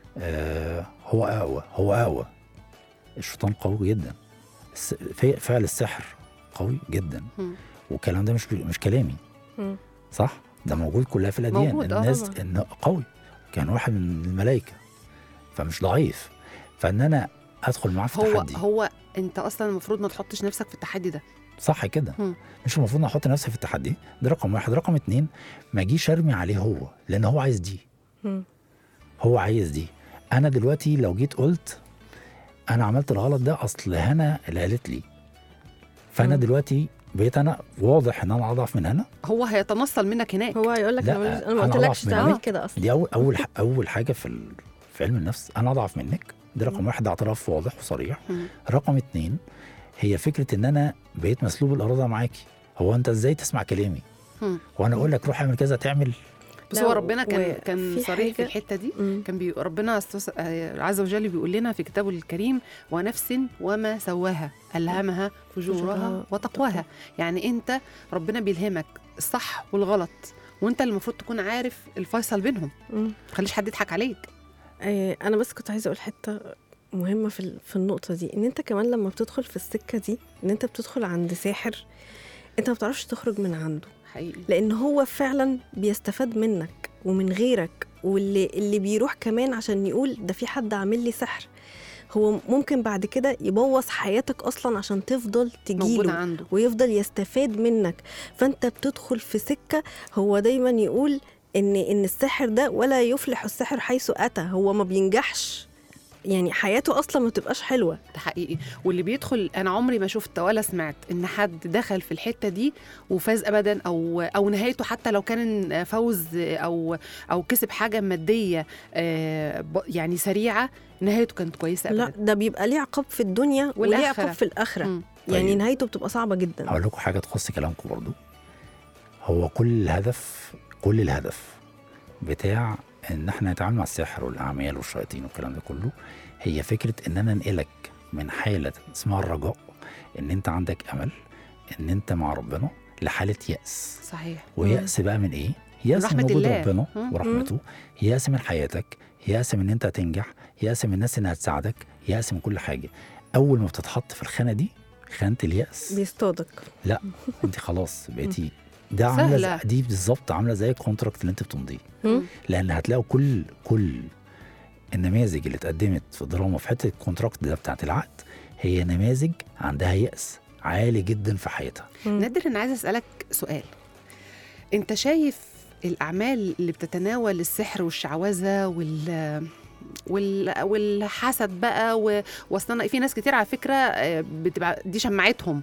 آه هو اقوى هو اقوى الشيطان قوي جدا الس- في- فعل السحر قوي جدا مم. والكلام ده مش مش كلامي مم. صح ده موجود كلها في الاديان موجود، آه الناس طبعاً. انه قوي كان واحد من الملائكه فمش ضعيف فان انا ادخل معاه في هو تحدي هو انت اصلا المفروض ما تحطش نفسك في التحدي ده صح كده مم. مش المفروض احط نفسي في التحدي ده رقم واحد رقم اتنين ما اجيش ارمي عليه هو لان هو عايز دي مم. هو عايز دي انا دلوقتي لو جيت قلت انا عملت الغلط ده اصل هنا اللي قالت لي فانا مم. دلوقتي بقيت انا واضح ان انا اضعف من هنا هو هيتنصل منك هناك هو هيقول لك لا، انا ماليش- انا ما أنا قلتلكش أضعف من تعمل هنا. كده اصلا دي اول اول ح- اول حاجه في ال- في علم النفس انا اضعف منك ده رقم واحد ده اعتراف واضح وصريح مم. رقم اتنين هي فكره ان انا بقيت مسلوب الاراده معاكي هو انت ازاي تسمع كلامي مم. وانا اقول لك روح اعمل كذا تعمل بس لا، هو ربنا كان و- كان في صريح في حاجة- الحته دي مم. كان بي ربنا استوس... آه، عز وجل بيقول لنا في كتابه الكريم ونفس وما سواها ألهمها فجورها فجورها وتقواها يعني انت ربنا بيلهمك الصح والغلط وانت اللي المفروض تكون عارف الفيصل بينهم مم. ما تخليش حد يضحك عليك آه، انا بس كنت عايزه اقول حته مهمه في ال- في النقطه دي ان انت كمان لما بتدخل في السكه دي ان انت بتدخل عند ساحر انت ما بتعرفش تخرج من عنده حقيقي لان هو فعلا بيستفاد منك ومن غيرك واللي اللي بيروح كمان عشان يقول ده في حد عامل لي سحر هو ممكن بعد كده يبوظ حياتك اصلا عشان تفضل موجود تجيله عنده ويفضل يستفاد منك فانت بتدخل في سكه هو دايما يقول ان ان الساحر ده ولا يفلح الساحر حيث اتى هو ما بينجحش يعني حياته اصلا ما بتبقاش حلوه ده حقيقي واللي بيدخل انا عمري ما شفت ولا سمعت ان حد دخل في الحته دي وفاز ابدا او او نهايته حتى لو كان فوز او او كسب حاجه ماديه آه، ب- يعني سريعه نهايته كانت كويسه لا ابدا ده بيبقى ليه عقاب في الدنيا وليه والآخرة. عقاب في الاخره مم. يعني طيب. نهايته بتبقى صعبه جدا هقول لكم حاجه تخص كلامكم برضو هو كل الهدف كل الهدف بتاع ان احنا نتعامل مع السحر والاعمال والشياطين والكلام ده كله هي فكره ان انا انقلك من حاله اسمها الرجاء ان انت عندك امل ان انت مع ربنا لحاله يأس صحيح ويأس بقى من ايه؟ يأس رحمة من وجود الله. ربنا مم. ورحمته يأس من حياتك يأس من ان انت هتنجح يأس من الناس انها تساعدك يأس من كل حاجه اول ما بتتحط في الخانه دي خانه اليأس بيصطادك لا انت خلاص بقيتي ده عامله سهلة. زي- دي بالظبط عامله زي الكونتراكت اللي انت بتمضيه مم. لان هتلاقوا كل كل النماذج اللي اتقدمت في الدراما في حته الكونتراكت ده بتاعت العقد هي نماذج عندها يأس عالي جدا في حياتها مم. نادر انا عايزه اسالك سؤال انت شايف الاعمال اللي بتتناول السحر والشعوذه وال وال... والحسد بقى و... واصل أنا- في ناس كتير على فكره آه، بتبقى دي شمعتهم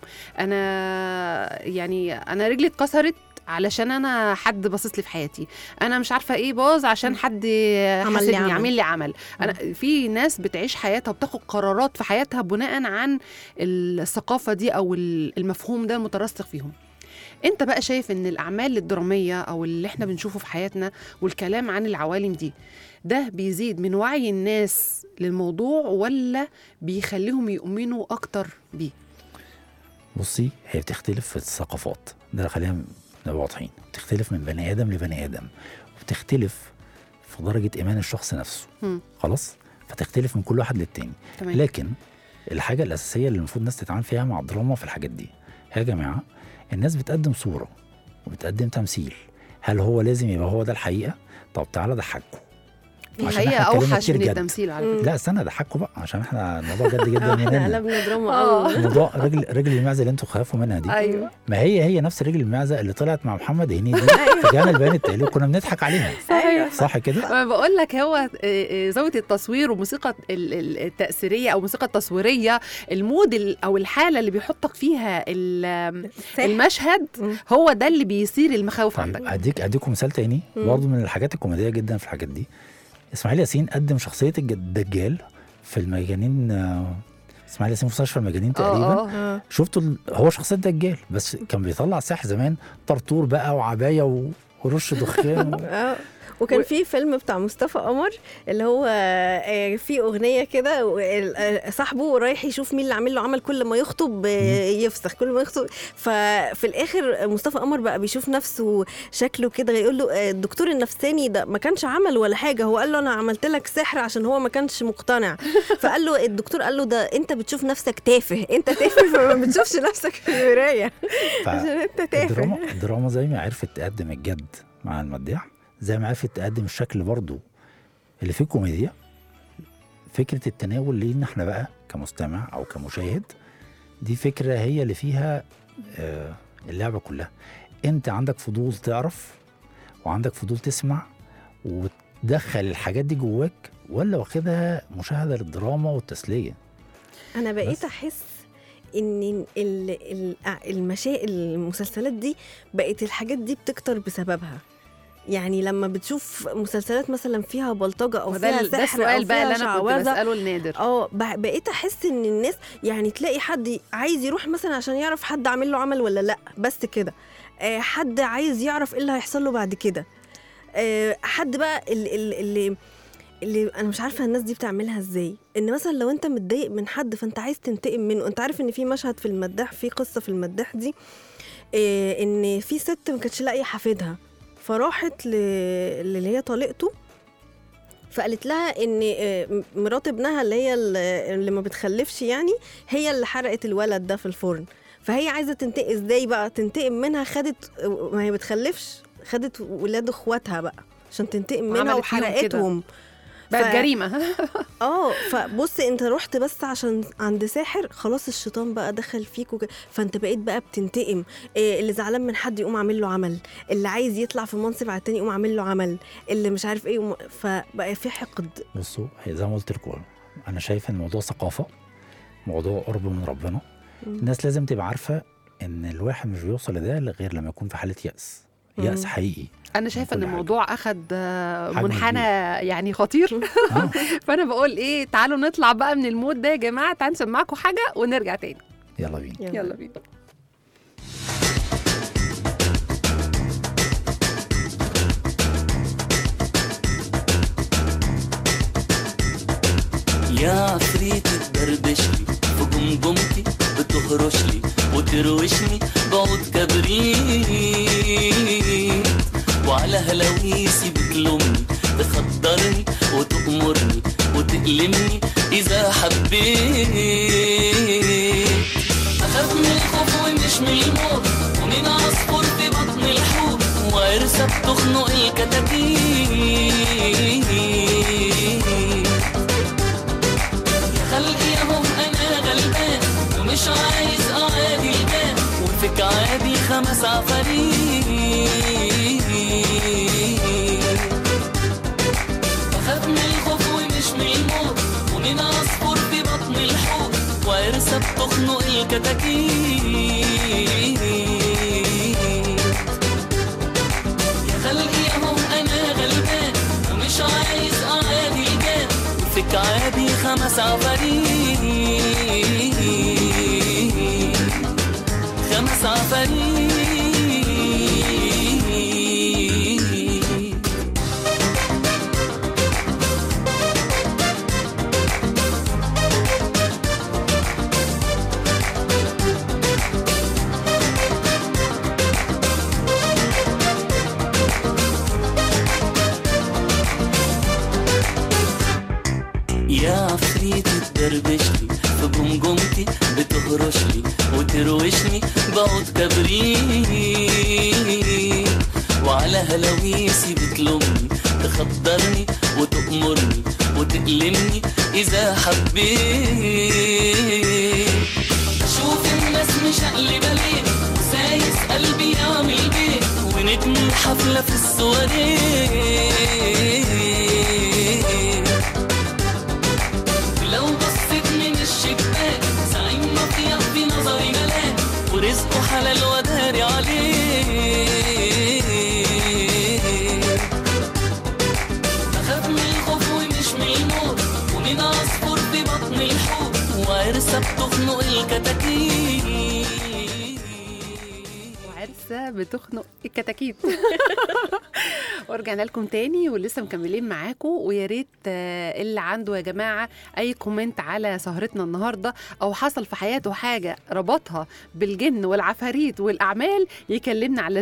انا يعني انا رجلي اتكسرت علشان انا حد باصص لي في حياتي انا مش عارفه ايه باظ عشان حد عمل لي حاسدني عمل. عامل لي عمل انا في ناس بتعيش حياتها وبتاخد قرارات في حياتها بناء عن الثقافه دي او ال- المفهوم ده المترسخ فيهم انت بقى شايف ان الاعمال الدراميه او اللي احنا بنشوفه في حياتنا والكلام عن العوالم دي ده بيزيد من وعي الناس للموضوع ولا بيخليهم يؤمنوا اكتر بيه بصي هي بتختلف في الثقافات ده خلينا نبقى واضحين بتختلف من بني ادم لبني ادم وبتختلف في درجه ايمان الشخص نفسه مم. خلاص فتختلف من كل واحد للتاني تمام لكن الحاجه الاساسيه اللي المفروض الناس تتعامل فيها مع الدراما في الحاجات دي يا جماعه الناس بتقدم صوره وبتقدم تمثيل هل هو لازم يبقى هو ده الحقيقه طب تعالى اضحككم عشان هي إحنا اتكلمنا اوحش كتير من جد. التمثيل على فكره لا استنى ضحكوا بقى عشان احنا الموضوع جد جدا احنا مننا قلبنا دراما آه. قوي موضوع رجل رجل المعزه اللي انتوا خافوا منها دي ايوه ما هي هي نفس رجل المعزه اللي طلعت مع محمد هنيدي في جانا البيان التالي وكنا بنضحك عليها صحيح صح كده؟ ما بقول لك هو آه، آه، زاويه التصوير وموسيقى ال- ال- التاثيريه او الموسيقى التصويريه المود ال- او الحاله اللي بيحطك فيها ال- المشهد مم. هو ده اللي بيثير المخاوف طيب عندك اديك اديكم مثال تاني مم. برضه من الحاجات الكوميديه جدا في الحاجات دي اسماعيل ياسين قدم شخصيه الج- الدجال في المجانين آه، اسماعيل ياسين في مستشفى المجانين تقريبا اه اه اه شفتوا ال- هو شخصيه دجال بس كان بيطلع سحر زمان طرطور بقى وعبايه و- ورش دخان و- اه وكان و- في فيلم بتاع مصطفى قمر اللي هو آه، في اغنيه كده و- آه، صاحبه رايح يشوف مين اللي عامل له عمل كل ما يخطب آه، يفسخ كل ما يخطب ففي الاخر مصطفى قمر بقى بيشوف نفسه شكله كده يقول له آه، الدكتور النفساني ده ما كانش عمل ولا حاجه هو قال له انا عملت لك سحر عشان هو ما كانش مقتنع فقال له الدكتور قال له ده انت بتشوف نفسك تافه انت تافه فما بتشوفش نفسك في المرايه ف- عشان انت تافه الدراما الدراما زي ما عرفت تقدم الجد مع المداح زي ما عرفت تقدم الشكل برضو اللي فيه كوميديا فكرة التناول لينا احنا بقى كمستمع أو كمشاهد دي فكرة هي اللي فيها آه، اللعبة كلها انت عندك فضول تعرف وعندك فضول تسمع وتدخل الحاجات دي جواك ولا واخدها مشاهدة للدراما والتسلية انا بقيت بس. احس ان ال- ال- المشا المسلسلات دي بقت الحاجات دي بتكتر بسببها يعني لما بتشوف مسلسلات مثلا فيها بلطجه او وده فيها ال- ده سحر السؤال او بقى اللي فيها انا كنت شعوذه بساله لنادر اه ب- بقيت احس ان الناس يعني تلاقي حد عايز يروح مثلا عشان يعرف حد عامل له عمل ولا لا بس كده آه حد عايز يعرف ايه اللي هيحصل له بعد كده آه حد بقى اللي, اللي, اللي اللي انا مش عارفه الناس دي بتعملها ازاي ان مثلا لو انت متضايق من حد فانت عايز تنتقم منه انت عارف ان في مشهد في المداح في قصه في المداح دي آه ان في ست ما كانتش لاقيه حفيدها فراحت ل- اللي هي طليقته فقالت لها ان آه، مرات ابنها اللي هي ال- اللي ما بتخلفش يعني هي اللي حرقت الولد ده في الفرن فهي عايزه تنتقم ازاي بقى تنتقم منها خدت ما هي بتخلفش خدت ولاد اخواتها بقى عشان تنتقم منها عملت فيهم كده. وحرقتهم بقت ف- جريمه اه فبص انت رحت بس عشان عند ساحر خلاص الشيطان بقى دخل فيك وك... فانت بقيت بقى بتنتقم إيه اللي زعلان من حد يقوم عامل له عمل اللي عايز يطلع في منصب على التاني يقوم عامل له عمل اللي مش عارف ايه يقوم... فبقى في حقد بصوا هي زي ما قلت لكم انا شايف ان الموضوع ثقافه موضوع قرب من ربنا مم. الناس لازم تبقى عارفه ان الواحد مش بيوصل لده غير لما يكون في حاله يأس يأس مم. حقيقي انا شايفه ان كل حاجة. الموضوع اخد آه، حجم منحنى يعني خطير آه. فانا بقول ايه تعالوا نطلع بقى من المود ده يا جماعه تعالوا نسمعكم حاجه ونرجع تاني يلا بينا يلا بينا يا عفريت تدردشلي في جمجمتي بتهرشلي وتروشني بعود كبريت وعلى هلاويسي بتلومني تخدرني وتأمرني وتألمني إذا حبيت أخاف من الخوف ومش من الموت ومن عصفور في بطن الحوت وعرسة بتخنق الكتاكيت خلقي اهو انا غلبان ومش عايز اعادي البان وفيك عادي خمس عفاريت بخاف من الخوف ومش من الموت ومن عصفور في بطن الحوت وعرسة بتخنق الكتاكيت يا خلقي اهو انا غلبان ومش عايز اعادي الجان وفيك عادي خمس عفاريت خمس عفاريت يا عفريت تدردشلي في جمجمتي بتهرشلي وتروشني بعود كبريت وعلى هلاويسي بتلومني تخدرني وتأمرني وتألمني إذا حبيت شوف الناس مشقلبة ليه وسايس قلبي يعمل بيه ونجم الحفلة في السواريه لو بصيت من الشباك زعيم مطيع في نظري ملاك ورزقه حلال وداري عليه بخاف من الخوف ومش من الموت ومن عصفور في بطن الحوت وعرسة بتخنق الكتاكيت وعرسة بتخنق الكتاكيت ورجعنا لكم تاني ولسه مكملين معاكم ويا ريت آه، اللي عنده يا جماعه اي كومنت على سهرتنا النهارده او حصل في حياته حاجه ربطها بالجن والعفاريت والاعمال يكلمنا على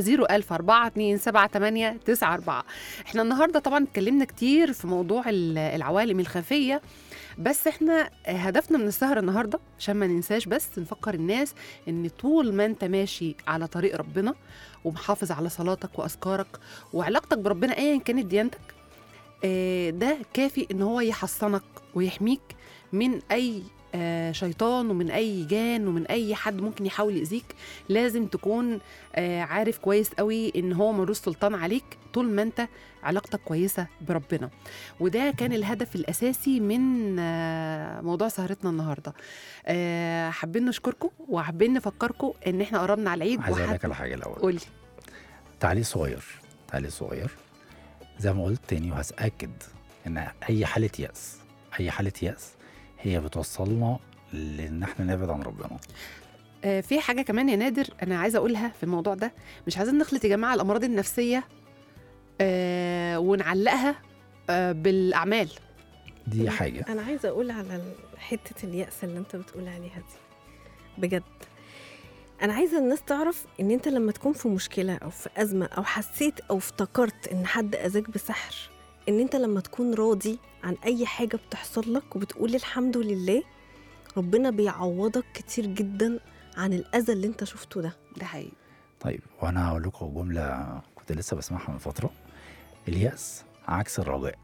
010427894 احنا النهارده طبعا اتكلمنا كتير في موضوع ال- العوالم الخفيه بس احنا هدفنا من السهره النهارده عشان ما ننساش بس نفكر الناس ان طول ما انت ماشي على طريق ربنا ومحافظ على صلاتك واذكارك وعلاقتك بربنا ايا كانت ديانتك آه، ده كافي ان هو يحصنك ويحميك من اي آه، شيطان ومن اي جان ومن اي حد ممكن يحاول يأذيك لازم تكون آه، عارف كويس قوي ان هو ملوش سلطان عليك طول ما انت علاقتك كويسه بربنا وده كان الهدف الاساسي من آه، موضوع سهرتنا النهارده آه، حابين نشكركم وحابين نفكركم ان احنا قربنا على العيد عايز اقول وحت- لك على حاجه الاول قولي تعليق صغير تعليق صغير زي ما قلت تاني وهتأكد ان اي حالة يأس اي حالة يأس هي بتوصلنا لان احنا نبعد عن ربنا آه، في حاجه كمان يا نادر انا عايزه اقولها في الموضوع ده مش عايزين نخلط يا جماعه الامراض النفسيه آه، ونعلقها آه، بالاعمال دي حاجة انا عايزه اقول على حته اليأس اللي انت بتقول عليها دي بجد انا عايزه الناس تعرف ان انت لما تكون في مشكله او في ازمه او حسيت او افتكرت ان حد اذاك بسحر ان انت لما تكون راضي عن اي حاجه بتحصل لك وبتقول الحمد لله ربنا بيعوضك كتير جدا عن الاذى اللي انت شفته ده ده حقيقي طيب وانا هقول لكم جملة كنت لسه بسمعها من فترة اليأس عكس الرجاء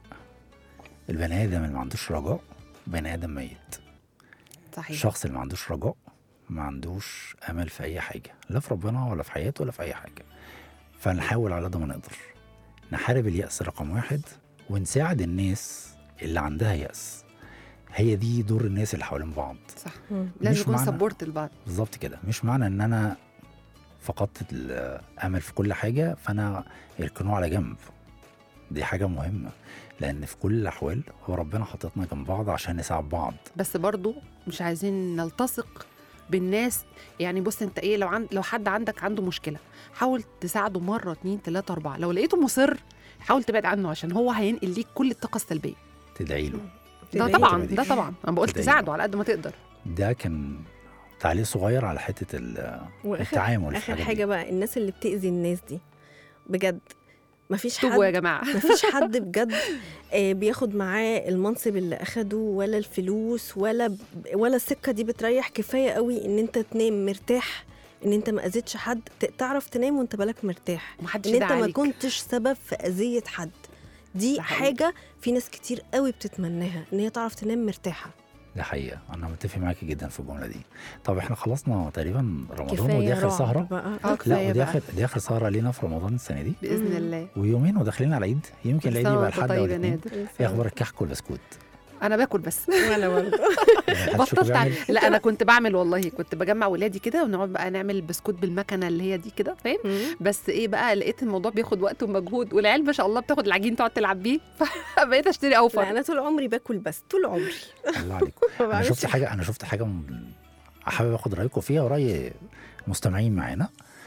البني ادم اللي ما عندوش رجاء بني ادم ميت صحيح الشخص اللي ما عندوش رجاء ما عندوش امل في اي حاجه لا في ربنا ولا في حياته ولا في اي حاجه فنحاول على قد ما نقدر نحارب اليأس رقم واحد ونساعد الناس اللي عندها يأس هي دي دور الناس اللي حوالين بعض صح مم. لازم مش يكون معنى- سبورت لبعض بالظبط كده مش معنى ان انا فقدت الامل في كل حاجه فانا اركنوه على جنب دي حاجه مهمه لان في كل الاحوال هو ربنا حاططنا جنب بعض عشان نساعد بعض بس برضو مش عايزين نلتصق بالناس يعني بص انت ايه لو عند لو حد عندك عنده مشكله حاول تساعده مره اتنين تلاته اربعه لو لقيته مصر حاول تبعد عنه عشان هو هينقل ليك كل الطاقه السلبيه تدعي له ده تدعي طبعا له. ده طبعا انا بقول تدعي تساعده له. على قد ما تقدر ده كان تعليق صغير على حته ال- واخر التعامل في اخر الحاجات حاجه دي. بقى الناس اللي بتاذي الناس دي بجد مفيش توبوا يا حد جماعه مفيش حد بجد آه، بياخد معاه المنصب اللي اخده ولا الفلوس ولا ب- ولا السكه دي بتريح كفايه قوي ان انت تنام مرتاح ان انت ما اذيتش حد ت- تعرف تنام وانت بالك مرتاح ومحدش ان انت يدعي ما عليك. كنتش سبب في اذيه حد دي ده حقيقي. حاجه في ناس كتير قوي بتتمناها ان هي تعرف تنام مرتاحه ده حقيقه انا متفق معاكي جدا في الجمله دي طب احنا خلصنا تقريبا رمضان كفايه ودي اخر رعب سهره بقى اه لا كفايه ودي بقى اخر دي اخر سهره لينا في رمضان السنه دي باذن مم. الله ويومين وداخلين على العيد يمكن كل العيد سنة يبقى وانت الحد او طيب يا الاثنين نادر ايه اخبار الكحك والبسكوت انا باكل بس وانا برضه يعني محدش فيكم بطلت بيعمل؟ أعمل- لا انا كنت بعمل والله كنت بجمع ولادي كده ونقعد بقى نعمل بسكوت بالمكنه اللي هي دي كده فاهم بس ايه بقى لقيت الموضوع بياخد وقت ومجهود والعيال ما شاء الله بتاخد العجين تقعد تلعب بيه فبقيت اشتري لا اوفر انا طول عمري باكل بس طول عمري الله عليكم ما انا بعملش شفت حاجه انا شفت حاجه من- حابب اخد رايكم فيها وراي مستمعين معانا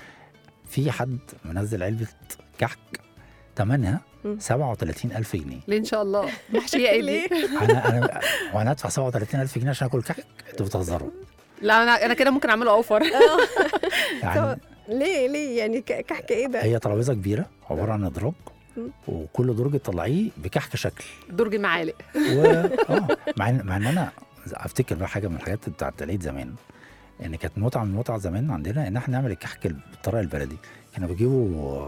في حد منزل علبه كحك ثمنها مم. 37000 جنيه ليه ان شاء الله محشيه ايه ليه؟ دي انا انا وانا ادفع 37000 جنيه عشان اكل كحك انتوا بتهزروا لا انا انا كده ممكن اعمله اوفر يعني ليه ليه يعني ك- كحك ايه ده هي ترابيزه كبيره عباره عن ادراج مم. وكل درج تطلعيه بكحك شكل درج معالق و اه مع ان مع ان انا افتكر بقى حاجه من الحاجات بتاعت العيد زمان ان كانت متعه من المتعه زمان عندنا ان احنا نعمل الكحك بالطريقه البلدي كانوا بيجيبوا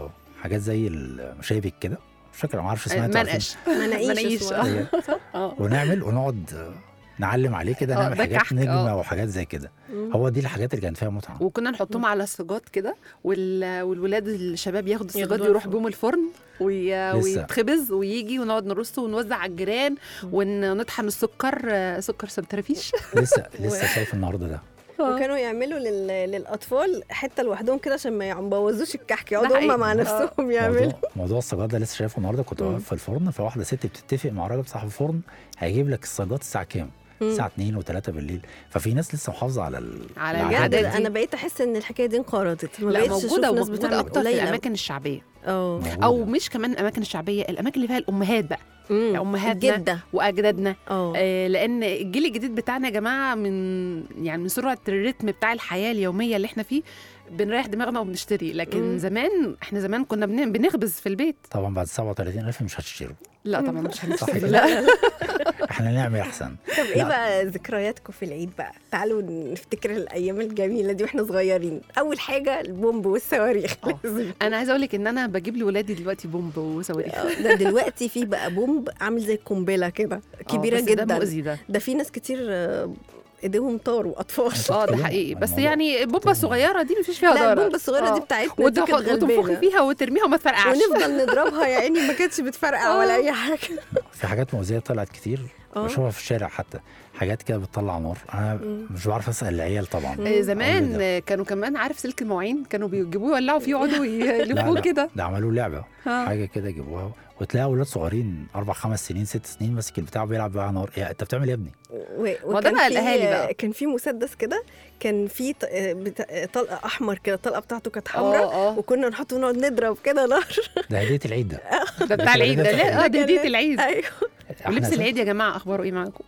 حاجات زي المشابك كده مش فاكر ما اعرفش اسمها منقش مناقيش مناقيش اسمها. هي- اه ونعمل ونقعد آه، نعلم عليه كده آه، نعمل ده حاجات كحك، نجمه آه. وحاجات زي كده مم. هو دي الحاجات اللي كانت فيها متعه وكنا نحطهم على السجاد كده وال... والولاد الشباب ياخدوا السجاد ياخدوها يروح الفرن. بيهم الفرن وي... لسه. ويتخبز ويجي ونقعد نرصه ونوزع على الجيران ونطحن السكر آه، سكر سنترفيش لسه لسه شايف النهارده ده وكانوا يعملوا لل... للاطفال حته لوحدهم كده عشان ما يبوظوش الكحك يقعدوا حقيقي. هم مع نفسهم يعملوا موضوع موضوع السجاد ده لسه شايفه النهارده كنت مم. واقف في الفرن فواحده ست بتتفق مع راجل صاحب الفرن هيجيب لك السجاد الساعه كام؟ مم. الساعه 2 و3 بالليل ففي ناس لسه محافظه على ال... على العادة العادات دي. دي. انا بقيت احس ان الحكايه دي انقرضت ما لا بقتش اشوف موجوده ناس وموجوده بتعمل اكتر في قليلة. الاماكن الشعبيه اه او مش كمان الاماكن الشعبيه الاماكن اللي فيها الامهات بقى مم. امهاتنا جده واجدادنا اه آه، لان الجيل الجديد بتاعنا يا جماعه من يعني من سرعه الريتم بتاع الحياه اليوميه اللي احنا فيه بنريح دماغنا وبنشتري لكن مم. زمان احنا زمان كنا بن- بنخبز في البيت طبعا بعد 37000 مش هتشتروا لا طبعا مش صح هنشتري كده؟ لا احنا نعمل احسن طب ايه لا. بقى ذكرياتكم في العيد بقى تعالوا نفتكر الايام الجميله دي واحنا صغيرين اول حاجه البومب والصواريخ آه. لازم. انا عايزه اقول لك ان انا بجيب لاولادي دلوقتي بومب وصواريخ آه، ده دلوقتي في بقى بومب عامل زي القنبله كده كبيره آه، بس جدا ده مؤذي ده ده في ناس كتير آه، ايديهم طاروا اطفال اه ده بتتكلم حقيقي عن بس الموضوع. يعني البومبه الصغيره دي مفيش فيها لا ضرر البومبه الصغيره دي آه. بتاعتنا دي وتاخد- كانت وتنفخي غلبانه فيها وترميها وما تفرقعش ونفضل نضربها يا عيني ما كانتش بتفرقع ولا اي حاجه في حاجات مؤذيه طلعت كتير آه. بشوفها في الشارع حتى حاجات كده بتطلع نار انا مم. مش بعرف اسال العيال طبعا آه، أقول إيه زمان ده؟ آه، كانوا كمان عارف سلك المواعين كانوا بيجيبوه يولعوا فيه يقعدوا لا يلفوه لا كده ده عملوا لعبه آه. حاجه كده جابوها وتلاقي اولاد صغيرين اربع خمس سنين ست سنين ماسك البتاع بيلعب بقى نار إيه انت بتعمل ايه يا ابني؟ و- ده وكان بقى في- الأهالي بقى. كان في مسدس كده كان في ط- بتا- طلقه احمر كده الطلقه بتاعته كانت حمراء اه اه وكنا نحطه ونقعد نضرب كده نار ده هديه العيد ده ده بتاع العيد ده لا اه ده هديه العيد ايوه إحنا ولبس زمان- العيد يا جماعه اخباره ايه معاكم؟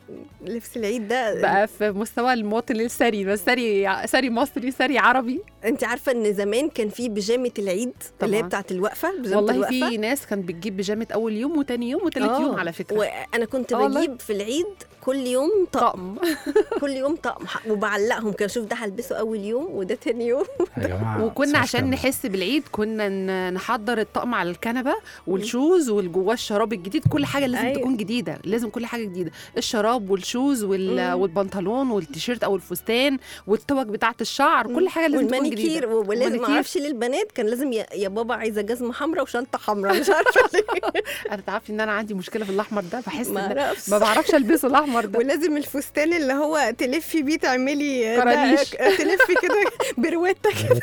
لبس العيد ده بقى في مستوى المواطن الثري بس ثري ثري مصري ثري عربي انت عارفه ان زمان كان في بيجامه العيد اللي هي طبعاً. بتاعت الوقفه بيجامه والله الوقفه في ناس كانت بتجيب بيجامه اول يوم وتاني يوم وتالت آه. يوم على فكره وانا كنت آه والله. بجيب في العيد كل يوم طقم طقم كل يوم طقم ح- وبعلقهم كده شوف ده هلبسه اول يوم وده تاني يوم يا جماعه وكنا اسمعش عشان الكلام ده. نحس بالعيد كنا ن- نحضر الطقم على الكنبه والشوز والجواه الشراب الجديد كل حاجه لازم أيوة. تكون جديده لازم كل حاجه جديده الشراب والشوز وال... مم. والبنطلون والتيشيرت او الفستان والتوك بتاعه الشعر كل حاجه لازم تكون والمانيكير جديده ولازم ما والمانيكير. اعرفش ليه البنات كان لازم يا, يا بابا عايزه جزمه حمراء وشنطه حمراء مش عارفه ليه انا تعرفي ان انا عندي مشكله في الاحمر ده بحس ما ان اعرفش ما بعرفش البسه الاحمر ده ولازم الفستان اللي هو تلفي بيه تعملي كرانيش. ده- تلفي كده بروته كده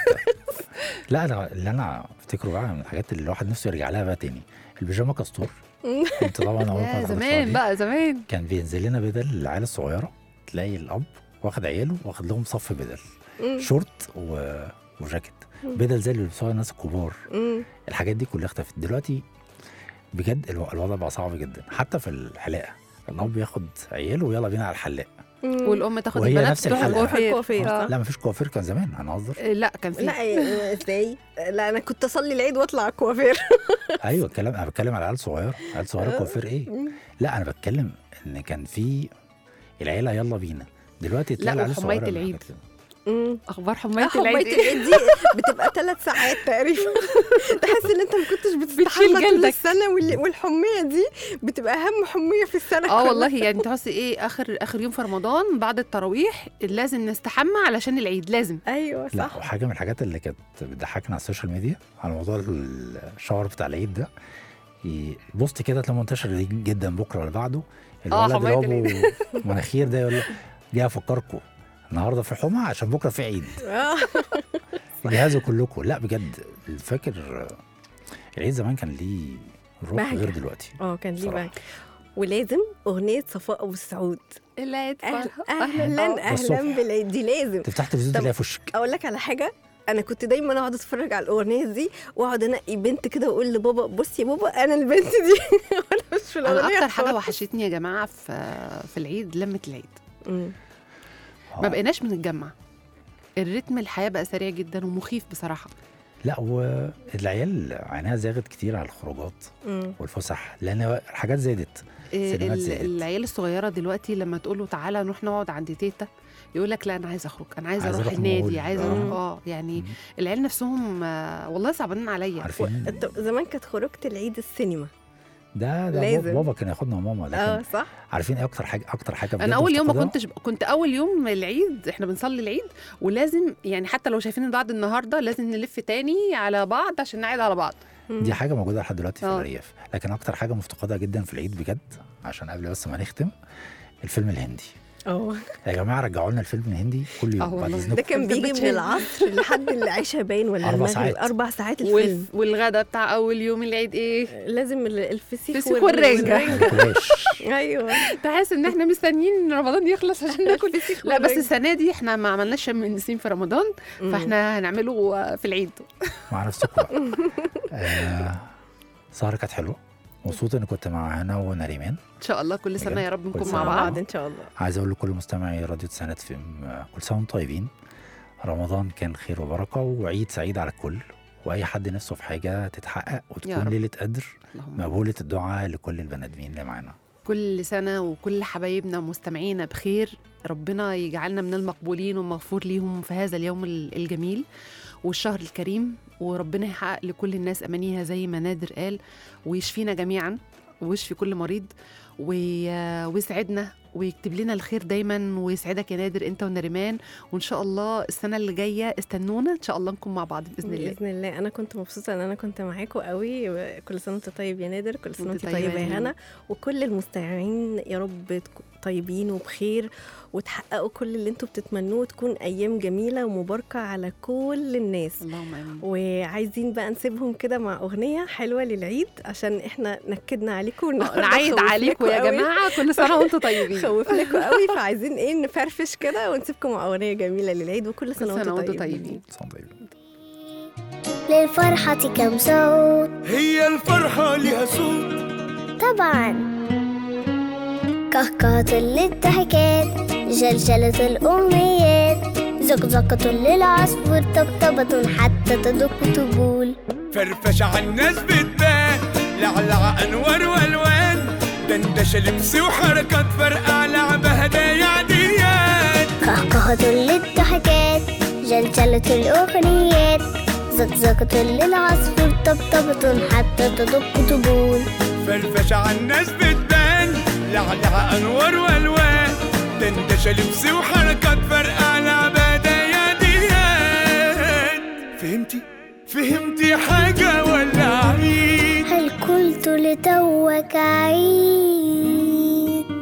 لا انا اللي انا افتكره بقى من الحاجات اللي الواحد نفسه يرجع لها بقى تاني البيجامه كاستور كنت طبعا اول يا ما زمان بقى زمان كان بينزل لنا بدل العيال الصغيره تلاقي الاب واخد عياله واخد لهم صف بدل مم. شورت و... وجاكيت مم. بدل زي اللي بيلبسوها الناس الكبار مم. الحاجات دي كلها اختفت دلوقتي بجد الو- الوضع بقى صعب جدا حتى في الحلاقه الاب ياخد عياله ويلا بينا على الحلاق مم. والام تاخد وهي البنات نفس تروح الحلقة. الكوافير الكوافير، آه. صح. لا مفيش كوافير كان زمان انا قصدي آه، لا كان في لا إيه، ازاي لا انا كنت اصلي العيد واطلع كوافير ايوه الكلام انا بتكلم على عيال صغيره عيال صغيره كوافير ايه لا انا بتكلم ان كان في العيله يلا بينا دلوقتي تلاقي لا، العيال وحماية الصغيره العيد. بحاجات كده. مم. اخبار حمايه حماية العيد إيه؟ العيد دي بتبقى ثلاث ساعات تقريبا تحس ان انت ما كنتش بتستحمى بتشيل طول جلدك. السنه وال- والحميه دي بتبقى اهم حميه في السنه اه كلها. والله يعني تحسي ايه اخر اخر يوم في رمضان بعد التراويح لازم نستحمى علشان العيد لازم ايوه لا صح وحاجه من الحاجات اللي كانت بتضحكنا على السوشيال ميديا على موضوع الشاور بتاع العيد ده ي- بوست كده تلاقيه منتشر جدا بكره اللي بعده آه، الولد حماية اللي هو أبو مناخير ده يقول لك جاي افكركم النهارده في حمى عشان بكره في عيد آه. جهزوا كلكم لا بجد فاكر العيد زمان كان ليه روح بهجة. غير دلوقتي اه كان ليه صراحة. بقى ولازم اغنيه صفاء ابو السعود العيد أهل فرحة. اهلا آه. الصبح. اهلا بالعيد دي لازم تفتح التلفزيون طب- تلاقيها في وشك اقول لك على حاجه انا كنت دايما اقعد اتفرج على الاغنيه دي واقعد انقي بنت كده واقول لبابا بص يا بابا انا البنت دي وانا مش في انا الاغنيه اكتر حاجه خالص. وحشتني يا جماعه في في العيد لمه العيد مم. ما بقيناش بنتجمع الريتم الحياه بقى سريع جدا ومخيف بصراحه لا والعيال عينها زاغت كتير على الخروجات مم. والفسح لان الحاجات زادت إيه، سينمات ال- زائد. العيال الصغيره دلوقتي لما تقول له تعالى نروح نقعد عند تيتا يقول لك لا انا عايز اخرج انا عايز عايز اروح أروح النادي مول. عايز آه. اروح اه يعني العيال نفسهم آه، والله صعبانين عليا عارفين الت- زمان كانت خروجة العيد السينما ده ده لازم. بابا بابا كان ياخدنا وماما اه لكن صح عارفين ايه اكتر حاجه اكتر حاجه بجد انا اول يوم ما مفتقدها؟ كنتش كنت اول يوم العيد احنا بنصلي العيد ولازم يعني حتى لو شايفين بعض النهارده لازم نلف تاني على بعض عشان نعيد على بعض دي حاجه موجوده لحد دلوقتي في آه. الارياف لكن اكتر حاجه مفتقدها جدا في العيد بجد عشان قبل بس ما نختم الفيلم الهندي اه يا جماعه رجعوا لنا الفيلم الهندي كل يوم آه بعد والله. اذنكم ده كان بيجي من العصر لحد العشاء باين ولا أربع المغرب ساعات. اربع ساعات الفيلم وال... والغدا بتاع اول يوم العيد ايه لازم ال- الفسيخ الفسيخ وال- والرنجة. ماكلهاش. ايوه تحس ان احنا مستنيين ان رمضان يخلص عشان ناكل الفسيخ لا بس والرنجة. السنه دي احنا ما عملناش شم النسيم في رمضان مم. فاحنا هنعمله آه، في العيد مع نفسكم بقى آه سهرة كانت حلوه مبسوط اني كنت مع هنا ونريمان ان شاء الله كل سنه بجد؟ يا رب كل نكون سنة مع مع بعض بعض ان شاء الله عايز اقول لكل مستمعي راديو تسعينات في كل سنه وانتم طيبين رمضان كان خير وبركه وعيد سعيد على الكل واي حد نفسه في حاجه تتحقق يا وتكون رب. ليله قدر اللهم مقبوله الدعاء لكل البني ادمين اللي معانا كل سنة وكل حبايبنا ومستمعينا بخير ربنا يجعلنا من المقبولين ومغفور ليهم في هذا اليوم ال- الجميل والشهر الكريم وربنا يحقق لكل الناس أمانيها زي ما نادر قال ويشفينا جميعا ويشفي كل مريض وي- ويسعدنا ويكتب لنا الخير دايما ويسعدك يا نادر انت ونريمان وان شاء الله السنه اللي جايه استنونا ان شاء الله نكون مع بعض باذن الله باذن الله انا كنت مبسوطه ان انا كنت معاكم قوي كل سنه وانت طيب يا نادر كل سنه وأنت وانت طيبة طيبه يا يا هنا. هنا وكل المستمعين يا رب تكونوا طيبين وبخير وتحققوا كل اللي انتوا بتتمنوه وتكون ايام جميله ومباركه على كل الناس اللهم امين وعايزين بقى نسيبهم كده مع اغنيه حلوه للعيد عشان احنا نكدنا عليكم النهارده نعيد خوفناكوا عليكم يا قوي. جماعه كل سنه وانتم طيبين خوفناكوا قوي فعايزين ايه نفرفش كده ونسيبكم مع اغنيه جميله للعيد وكل سنه, كل سنه وانتم وانتم طيبين طيبين سنة طيبين للفرحة كم صوت هي الفرحة لها صوت طبعا كهكهة للضحكات جلجلة الأمنيات زقزقة للعصفور طبطبة حتى تدق طبول فرفش على الناس بتبان لعلع انوار والوان دندشه لبس وحركات فرقع لعبه هدايا عاديات كهكهة للضحكات جلجلة الأغنيات زقزقة للعصفور طبطبة حتى تدق طبول فرفش على الناس بتبان لعلع انوار والوان دندشه لبس وحركات فرقع لعبه هدايا عاديات فهمتي فهمتي حاجه ولا عيد هل قلت لتوك عيد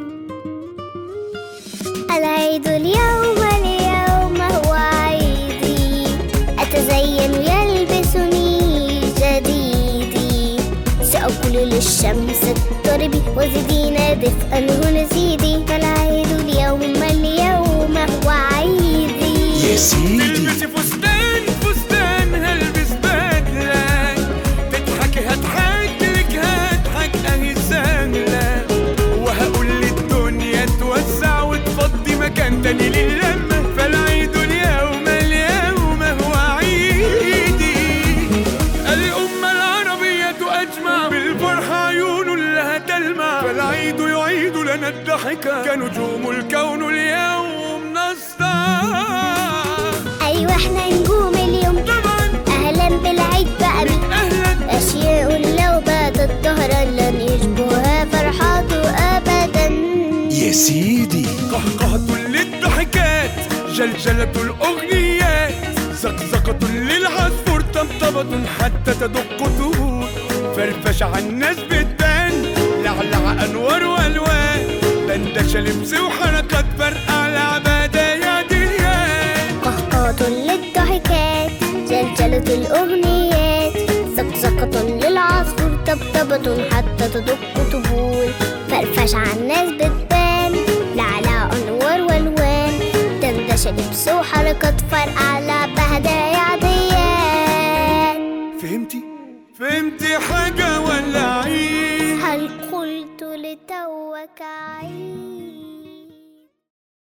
العيد اليوم اليوم هو عيدي أتزين يلبسني جديدي سأقول للشمس اضطربي وزدينا دفئا هنا زيدي العيد اليوم اليوم هو عيدي يا سيدي تلبسي فستان فستان هلبس بدلة تضحكي هضحك لك هضحك اهي سهلة وهقول للدنيا توسع وتفضي مكان تاني للمة فالعيد اليوم اليوم هو عيدي الأمة العربية أجمع بالفرحة عيون لها تلمع فالعيد يعيد لنا الضحكة كنجوم الكون اليوم نسطع أيوة احنا نجوم اليوم أهلا بالعيد بقى أهلا أشياء لو باتت ظهرا لن يشبهها فرحته أبدا يا سيدي قهقهة للضحكات جلجلة الأغنيات زقزقة للعصفور طبطبة حتى تدق طهور فرفش على الناس بتبان لعلع أنوار وألوان دندشة لبس وحركات فرقع لعبادة يا ديان قهقهة للضحكات جلجلة الأغنيات زقزقة للعصفور طبطبة حتى تدق طبول فرفش على الناس بتبان لعلى أنوار والوان دندشة لبس وحركات فرقع على بهدايا عاديات فهمتي؟ فهمتي حاجة ولا عيد؟ هل قلت لتوك عيد